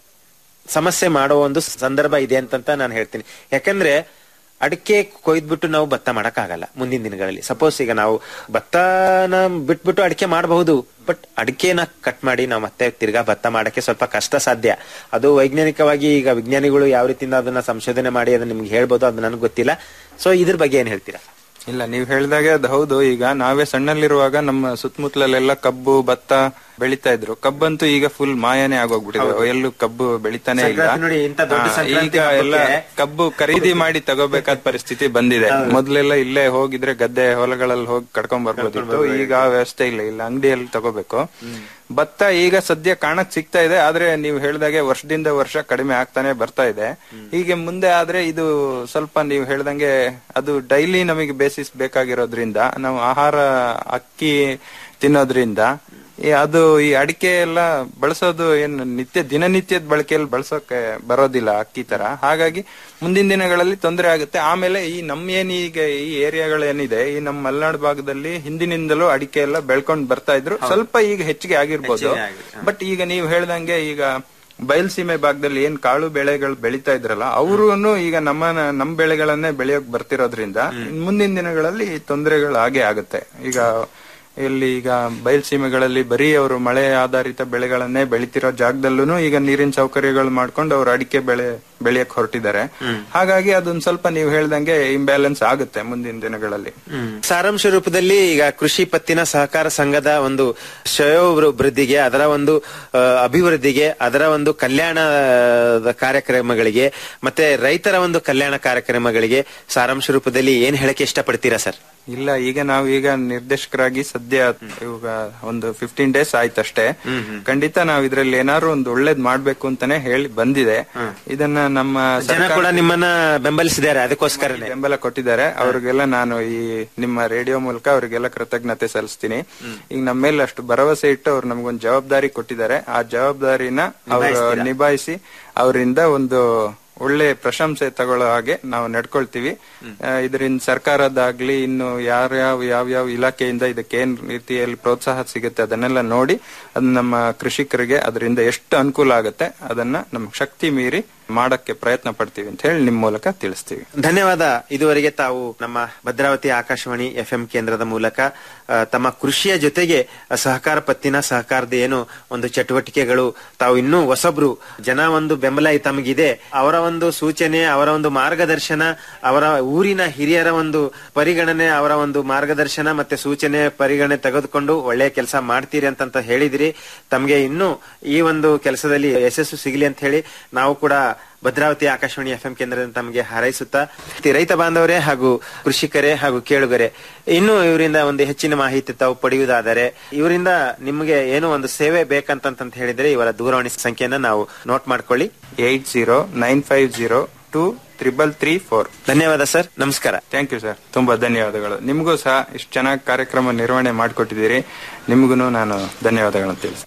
Speaker 6: ಸಮಸ್ಯೆ ಮಾಡೋ ಒಂದು ಸಂದರ್ಭ ಇದೆ ಅಂತಂತ ನಾನು ಹೇಳ್ತೀನಿ ಯಾಕಂದ್ರೆ ಅಡಿಕೆ ಕೊಯ್ದ್ಬಿಟ್ಟು ನಾವು ಭತ್ತ ಮಾಡಕ್ಕಾಗಲ್ಲ ಮುಂದಿನ ದಿನಗಳಲ್ಲಿ ಸಪೋಸ್ ಈಗ ನಾವು ಭತ್ತನ ಬಿಟ್ಬಿಟ್ಟು ಅಡಿಕೆ ಮಾಡಬಹುದು ಬಟ್ ಅಡಿಕೆನ ಕಟ್ ಮಾಡಿ ನಾವು ಮತ್ತೆ ತಿರ್ಗಾ ಭತ್ತ ಮಾಡಕ್ಕೆ ಸ್ವಲ್ಪ ಕಷ್ಟ ಸಾಧ್ಯ ಅದು ವೈಜ್ಞಾನಿಕವಾಗಿ ಈಗ ವಿಜ್ಞಾನಿಗಳು ಯಾವ ರೀತಿಯಿಂದ ಅದನ್ನ ಸಂಶೋಧನೆ ಮಾಡಿ ಅದನ್ನ ನಿಮ್ಗೆ ಹೇಳ್ಬೋದು ಅದು ನನಗೆ ಗೊತ್ತಿಲ್ಲ ಸೊ ಇದ್ರ ಬಗ್ಗೆ ಏನ್ ಹೇಳ್ತೀರಾ
Speaker 16: ಇಲ್ಲ ನೀವು ಹೇಳ್ದಾಗೆ ಅದು ಹೌದು ಈಗ ನಾವೇ ಸಣ್ಣಲ್ಲಿರುವಾಗ ನಮ್ಮ ಸುತ್ತಮುತ್ತಲೆಲ್ಲ ಕಬ್ಬು ಭತ್ತ ಬೆಳಿತಾ ಇದ್ರು ಕಬ್ಬಂತೂ ಈಗ ಫುಲ್ ಮಾಯನೇ ಆಗೋಗ್ಬಿಟ್ಟಿದೆ ಎಲ್ಲೂ ಕಬ್ಬು ಬೆಳಿತಾನೆ ಇಲ್ಲ
Speaker 6: ಸಂಕ್ರಾಂತಿ ನೋಡಿ, ಇಂಥ ದೊಡ್ಡ
Speaker 16: ಹಾ,
Speaker 6: ಸಂಕ್ರಾಂತಿ
Speaker 16: ಈಗ ಎಲ್ಲ
Speaker 6: ಹಬ್ಬಕ್ಕೆ
Speaker 16: ಕಬ್ಬು ಖರೀದಿ ಮಾಡಿ ತಗೋಬೇಕಾದ ಪರಿಸ್ಥಿತಿ ಬಂದಿದೆ ಮೊದ್ಲೆಲ್ಲ ಇಲ್ಲೇ ಹೋಗಿದ್ರೆ ಗದ್ದೆ ಹೊಲಗಳಲ್ಲಿ ಹೋಗಿ ಕಡ್ಕೊಂಡ್ ಬರ್ಬೋದಿತ್ತು ಈಗ ಆ ವ್ಯವಸ್ಥೆ ಇಲ್ಲ ಇಲ್ಲ ಅಂಗಡಿಯಲ್ಲಿ ತಗೋಬೇಕು ಭತ್ತ ಈಗ ಸದ್ಯ ಕಾಣಕ್ ಸಿಗ್ತಾ ಇದೆ ಆದ್ರೆ ನೀವು ಹೇಳ್ದಾಗೆ ವರ್ಷದಿಂದ ವರ್ಷ ಕಡಿಮೆ ಆಗ್ತಾನೆ ಬರ್ತಾ ಇದೆ ಹೀಗೆ ಮುಂದೆ ಆದ್ರೆ ಇದು ಸ್ವಲ್ಪ ನೀವು ಹೇಳ್ದಂಗೆ ಅದು ಡೈಲಿ ನಮಗೆ ಬೇಸಿಸ್ ಬೇಕಾಗಿರೋದ್ರಿಂದ ನಾವು ಆಹಾರ ಅಕ್ಕಿ ತಿನ್ನೋದ್ರಿಂದ ಈ ಅದು ಈ ಅಡಿಕೆ ಎಲ್ಲ ಬಳಸೋದು ಏನು ನಿತ್ಯ ದಿನನಿತ್ಯದ ಬಳಕೆಯಲ್ಲಿ ಬಳಸೋಕೆ ಬರೋದಿಲ್ಲ ಅಕ್ಕಿ ತರ ಹಾಗಾಗಿ ಮುಂದಿನ ದಿನಗಳಲ್ಲಿ ತೊಂದರೆ ಆಗುತ್ತೆ ಆಮೇಲೆ ಈ ನಮ್ಮ ಏನ್ ಈಗ ಈ ಏರಿಯಾಗಳೇನಿದೆ ಈ ನಮ್ಮ ಮಲೆನಾಡು ಭಾಗದಲ್ಲಿ ಹಿಂದಿನಿಂದಲೂ ಅಡಿಕೆ ಎಲ್ಲ ಬೆಳ್ಕೊಂಡ್ ಬರ್ತಾ ಇದ್ರು ಸ್ವಲ್ಪ ಈಗ ಹೆಚ್ಚಿಗೆ ಆಗಿರ್ಬೋದು
Speaker 6: ಹೆಚ್ಚಿಗೆ ಆಗಿದೆ.
Speaker 16: ಬಟ್ ಈಗ ನೀವು ಹೇಳ್ದಂಗೆ ಈಗ ಬಯಲ್ಸೀಮೆ ಭಾಗದಲ್ಲಿ ಏನ್ ಕಾಳು ಬೆಳೆಗಳು ಬೆಳಿತಾ ಇದ್ರಲ್ಲ ಅವರು ಈಗ ನಮ್ಮ ನಮ್ಮ ಬೆಳೆಗಳನ್ನೇ ಬೆಳೆಯೋಕ್ ಬರ್ತಿರೋದ್ರಿಂದ ಮುಂದಿನ ದಿನಗಳಲ್ಲಿ ತೊಂದರೆಗಳು ಹಾಗೆ ಆಗುತ್ತೆ ಈಗ ಇಲ್ಲಿ ಈಗ ಬಯಲ್ಸೀಮೆಗಳಲ್ಲಿ ಬರೀ ಅವರು ಮಳೆ ಆಧಾರಿತ ಬೆಳೆಗಳನ್ನೇ ಬೆಳಿತಿರೋ ಜಾಗದಲ್ಲೂ ಈಗ ನೀರಿನ ಸೌಕರ್ಯಗಳು ಮಾಡ್ಕೊಂಡು ಅವ್ರು ಅಡಿಕೆ ಬೆಳೆ ಬೆಳೆಯಕ್ ಹೊರಟಿದ್ದಾರೆ ಹಾಗಾಗಿ ಅದೊಂದ್ ಸ್ವಲ್ಪ ನೀವು ಹೇಳ್ದಂಗೆ ಇಂಬ್ಯಾಲೆನ್ಸ್ ಆಗುತ್ತೆ ಮುಂದಿನ ದಿನಗಳಲ್ಲಿ
Speaker 6: ಸಾರಾಂಶ ರೂಪದಲ್ಲಿ ಈಗ ಕೃಷಿ ಪತ್ತಿನ ಸಹಕಾರ ಸಂಘದ ಒಂದು ಶ್ರೇಯೋಭಿವೃದ್ಧಿಗೆ ಅದರ ಒಂದು ಆ, ಅಭಿವೃದ್ಧಿಗೆ ಅದರ ಒಂದು ಕಲ್ಯಾಣದ ಕಾರ್ಯಕ್ರಮಗಳಿಗೆ ಮತ್ತೆ ರೈತರ ಒಂದು ಕಲ್ಯಾಣ ಕಾರ್ಯಕ್ರಮಗಳಿಗೆ ಸಾರಾಂಶ ರೂಪದಲ್ಲಿ ಏನ್ ಹೇಳಕ್ಕೆ ಇಷ್ಟಪಡ್ತೀರಾ ಸರ್
Speaker 16: ಇಲ್ಲ ಈಗ ನಾವು ಈಗ ನಿರ್ದೇಶಕರಾಗಿ ಸದ್ಯ ಇವಾಗ ಒಂದು ಫಿಫ್ಟೀನ್ ಡೇಸ್ ಆಯ್ತಷ್ಟೇ ಖಂಡಿತ ನಾವು ಇದ್ರಲ್ಲಿ ಏನಾದ್ರು ಒಂದು ಒಳ್ಳೇದ್ ಮಾಡ್ಬೇಕು ಅಂತಾನೆ ಹೇಳಿ ಬಂದಿದೆ ಇದನ್ನ ನಮ್ಮ
Speaker 6: ಜನ
Speaker 16: ಸರ್ಕಾರ-
Speaker 6: ಕೂಡ ನಿಮ್ಮನ್ನ ಬೆಂಬಲಿಸಿದ್ದಾರೆ ಅದಕ್ಕೋಸ್ಕರನೇ
Speaker 16: ಬೆಂಬಲ ಕೊಟ್ಟಿದ್ದಾರೆ ಅವ್ರಿಗೆಲ್ಲ ನಾನು ಈ ನಿಮ್ಮ ರೇಡಿಯೋ ಮೂಲಕ ಅವರಿಗೆಲ್ಲ ಕೃತಜ್ಞತೆ ಸಲ್ಲಿಸ್ತೀನಿ ಈಗ ನಮ್ಮ ಮೇಲೆ ಅಷ್ಟು ಭರವಸೆ ಇಟ್ಟು ಅವ್ರು ನಮ್ಗೊಂದು ಜವಾಬ್ದಾರಿ ಕೊಟ್ಟಿದ್ದಾರೆ ಆ ಜವಾಬ್ದಾರಿನ ಅವರು
Speaker 6: ನಿಭಾಯಿಸ್ತೀರಾ?
Speaker 16: ನಿಭಾಯಿಸಿ ಅವರಿಂದ ಒಂದು ಒಳ್ಳೆ ಪ್ರಶಂಸೆ ತಗೊಳ್ಳೋ ಹಾಗೆ ನಾವು ನಡ್ಕೊಳ್ತೀವಿ ಆ, ಇದರಿಂದ ಸರ್ಕಾರದಾಗ್ಲಿ ಇನ್ನು ಯಾರ್ಯಾವ ಯಾವ್ಯಾವ ಇಲಾಖೆಯಿಂದ ಇದಕ್ಕೆ ಏನ್ ರೀತಿಯಲ್ಲಿ ಪ್ರೋತ್ಸಾಹ ಸಿಗುತ್ತೆ ಅದನ್ನೆಲ್ಲ ನೋಡಿ ಅದ್ ನಮ್ಮ ಕೃಷಿಕರಿಗೆ ಅದರಿಂದ ಎಷ್ಟು ಅನುಕೂಲ ಆಗುತ್ತೆ ಅದನ್ನ ನಮ್ಮ ಶಕ್ತಿ ಮೀರಿ ಮಾಡಕ್ಕೆ ಪ್ರಯತ್ನ ಪಡ್ತೀವಿ ಅಂತ ಹೇಳಿ ನಿಮ್ ಮೂಲಕ ತಿಳಿಸ್ತೀವಿ
Speaker 6: ಧನ್ಯವಾದ ಇದುವರೆಗೆ ತಾವು ನಮ್ಮ ಭದ್ರಾವತಿ ಆಕಾಶವಾಣಿ ಎಫ್ ಕೇಂದ್ರದ ಮೂಲಕ ಆ, ತಮ್ಮ ಕೃಷಿಯ ಜೊತೆಗೆ ಸಹಕಾರ ಪತ್ತಿನ ಸಹಕಾರದ ಏನು ಒಂದು ಚಟುವಟಿಕೆಗಳು ತಾವು ಇನ್ನೂ ಹೊಸಬ್ರು ಜನ ಒಂದು ಬೆಂಬಲ ತಮಗಿದೆ ಅವರ ಒಂದು ಸೂಚನೆ ಅವರ ಒಂದು ಮಾರ್ಗದರ್ಶನ ಅವರ ಊರಿನ ಹಿರಿಯರ ಒಂದು ಪರಿಗಣನೆ ಅವರ ಒಂದು ಮಾರ್ಗದರ್ಶನ ಮತ್ತೆ ಸೂಚನೆ ಪರಿಗಣನೆ ತೆಗೆದುಕೊಂಡು ಒಳ್ಳೆಯ ಕೆಲಸ ಮಾಡ್ತೀರಿ ಅಂತ ಹೇಳಿದಿರಿ ತಮಗೆ ಇನ್ನೂ ಈ ಒಂದು ಕೆಲಸದಲ್ಲಿ ಯಶಸ್ಸು ಸಿಗಲಿ ಅಂತ ಹೇಳಿ ನಾವು ಕೂಡ ಭದ್ರಾವತಿ ಆಕಾಶವಾಣಿ ಎಫ್ ಕೇಂದ್ರದಿಂದ ತಮಗೆ ಹಾರೈಸುತ್ತಾ ರೈತ ಬಾಂಧವರೇ ಹಾಗೂ ಕೃಷಿಕರೇ ಹಾಗೂ ಕೇಳುಗರೆ ಇನ್ನು ಇವರಿಂದ ಒಂದು ಹೆಚ್ಚಿನ ಮಾಹಿತಿ ತಾವು ಪಡೆಯುವುದಾದರೆ ಇವರಿಂದ ನಿಮಗೆ ಏನೋ ಒಂದು ಸೇವೆ ಬೇಕಂತಂತ ಹೇಳಿದ್ರೆ ಇವರ ದೂರವಾಣಿ ಸಂಖ್ಯೆಯನ್ನ ನಾವು ನೋಟ್ ಮಾಡ್ಕೊಳ್ಳಿ
Speaker 16: eight zero nine five zero two triple three four
Speaker 6: ಧನ್ಯವಾದ ಸರ್ ನಮಸ್ಕಾರ
Speaker 16: ಥ್ಯಾಂಕ್ ಯು ಸರ್ ತುಂಬಾ ಧನ್ಯವಾದಗಳು ನಿಮಗೂ ಸಹ ಇಷ್ಟು ಚೆನ್ನಾಗಿ ಕಾರ್ಯಕ್ರಮ ನಿರ್ವಹಣೆ ಮಾಡಿಕೊಟ್ಟಿದ್ದೀರಿ ನಿಮಗೂ ನಾನು ಧನ್ಯವಾದಗಳನ್ನು ತಿಳಿಸಿ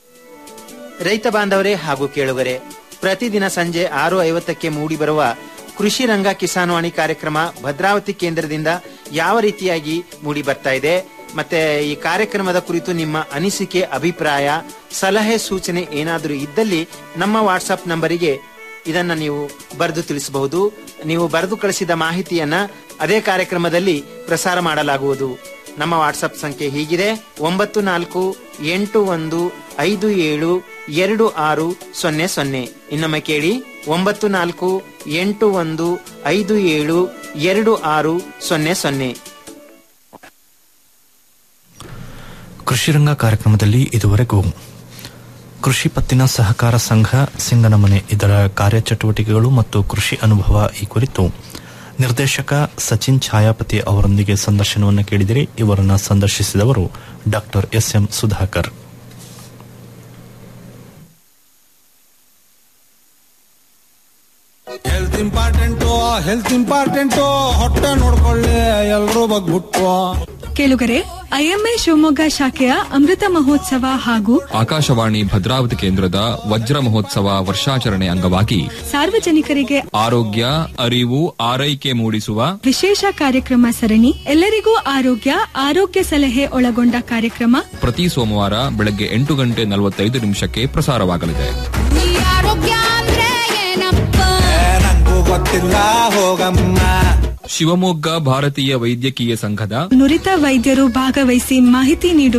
Speaker 6: ರೈತ ಬಾಂಧವರೇ ಹಾಗೂ ಕೇಳುಗರೆ ಪ್ರತಿದಿನ ಸಂಜೆ ಆರು ಐವತ್ತಕ್ಕೆ ಮೂಡಿಬರುವ ಕೃಷಿ ರಂಗ ಕಿಸಾನ್ವಾಣಿ ಕಾರ್ಯಕ್ರಮ ಭದ್ರಾವತಿ ಕೇಂದ್ರದಿಂದ ಯಾವ ರೀತಿಯಾಗಿ ಮೂಡಿ ಬರ್ತಾ ಇದೆ ಮತ್ತೆ ಈ ಕಾರ್ಯಕ್ರಮದ ಕುರಿತು ನಿಮ್ಮ ಅನಿಸಿಕೆ ಅಭಿಪ್ರಾಯ ಸಲಹೆ ಸೂಚನೆ ಏನಾದರೂ ಇದ್ದಲ್ಲಿ ನಮ್ಮ ವಾಟ್ಸ್ಆಪ್ ನಂಬರಿಗೆ ಇದನ್ನ ನೀವು ಬರೆದು ತಿಳಿಸಬಹುದು ನೀವು ಬರೆದು ಕಳಿಸಿದ ಮಾಹಿತಿಯನ್ನ ಅದೇ ಕಾರ್ಯಕ್ರಮದಲ್ಲಿ ಪ್ರಸಾರ ಮಾಡಲಾಗುವುದು ನಮ್ಮ ವಾಟ್ಸ್ಆಪ್ ಸಂಖ್ಯೆ ಹೀಗಿದೆ ಒಂಬತ್ತು ನಾಲ್ಕು ಎಂಟು ಒಂದು ಐದು ಏಳು ಎರಡು ಆರು ಸೊನ್ನೆ ಸೊನ್ನೆ ಇನ್ನೊಮ್ಮೆ ಕೇಳಿ ಒಂಬತ್ತು ನಾಲ್ಕು ಎಂಟು ಒಂದು ಐದು ಏಳು ಎರಡು ಆರು ಸೊನ್ನೆ ಸೊನ್ನೆ
Speaker 5: ಕೃಷಿರಂಗ ಕಾರ್ಯಕ್ರಮದಲ್ಲಿ ಇದುವರೆಗೂ ಕೃಷಿ ಪತ್ತಿನ ಸಹಕಾರ ಸಂಘ ಸಿಂಗನಮನೆ ಇದರ ಕಾರ್ಯಚಟುವಟಿಕೆಗಳು ಮತ್ತು ಕೃಷಿ ಅನುಭವ ಈ ಕುರಿತು ನಿರ್ದೇಶಕ ಸಚಿನ್ ಛಾಯಾಪತಿ ಅವರೊಂದಿಗೆ ಸಂದರ್ಶನವನ್ನು ಕೇಳಿದಿರಿ ಇವರನ್ನ ಸಂದರ್ಶಿಸಿದವರು doctor S M Sudhakar
Speaker 13: health important health important ಹೊಟ್ಟೆ ನೋಡ್ಕೊಳ್ಳಿ ಎಲ್ರೂ ಬಗ್ಬಿಟ್ಟು
Speaker 17: ಕೇಳುಗರೆ ಐಎಂಎ ಶಿವಮೊಗ್ಗ ಶಾಖೆಯ ಅಮೃತ ಮಹೋತ್ಸವ ಹಾಗೂ
Speaker 18: ಆಕಾಶವಾಣಿ ಭದ್ರಾವತಿ ಕೇಂದ್ರದ ವಜ್ರ ಮಹೋತ್ಸವ ವರ್ಷಾಚರಣೆ ಅಂಗವಾಗಿ
Speaker 17: ಸಾರ್ವಜನಿಕರಿಗೆ
Speaker 18: ಆರೋಗ್ಯ ಅರಿವು ಆರೈಕೆ ಮೂಡಿಸುವ
Speaker 17: ವಿಶೇಷ ಕಾರ್ಯಕ್ರಮ ಸರಣಿ ಎಲ್ಲರಿಗೂ ಆರೋಗ್ಯ ಆರೋಗ್ಯ ಸಲಹೆ ಒಳಗೊಂಡ ಕಾರ್ಯಕ್ರಮ
Speaker 18: ಪ್ರತಿ ಸೋಮವಾರ ಬೆಳಗ್ಗೆ ಎಂಟು ಗಂಟೆ ನಲವತ್ತೈದು ನಿಮಿಷಕ್ಕೆ ಪ್ರಸಾರವಾಗಲಿದೆ
Speaker 2: ಆರೋಗ್ಯ ಅಂದ್ರೆ ಏನಪ್ಪ
Speaker 13: ನಂಗೂ ಗೊತ್ತಿಲ್ಲ ಹೋಗಮ್ಮ
Speaker 18: ಶಿವಮೊಗ್ಗ ಭಾರತೀಯ ವೈದ್ಯಕೀಯ ಸಂಘದ
Speaker 17: ನುರಿತ ವೈದ್ಯರು ಭಾಗವಹಿಸಿ ಮಾಹಿತಿ ನೀಡುವ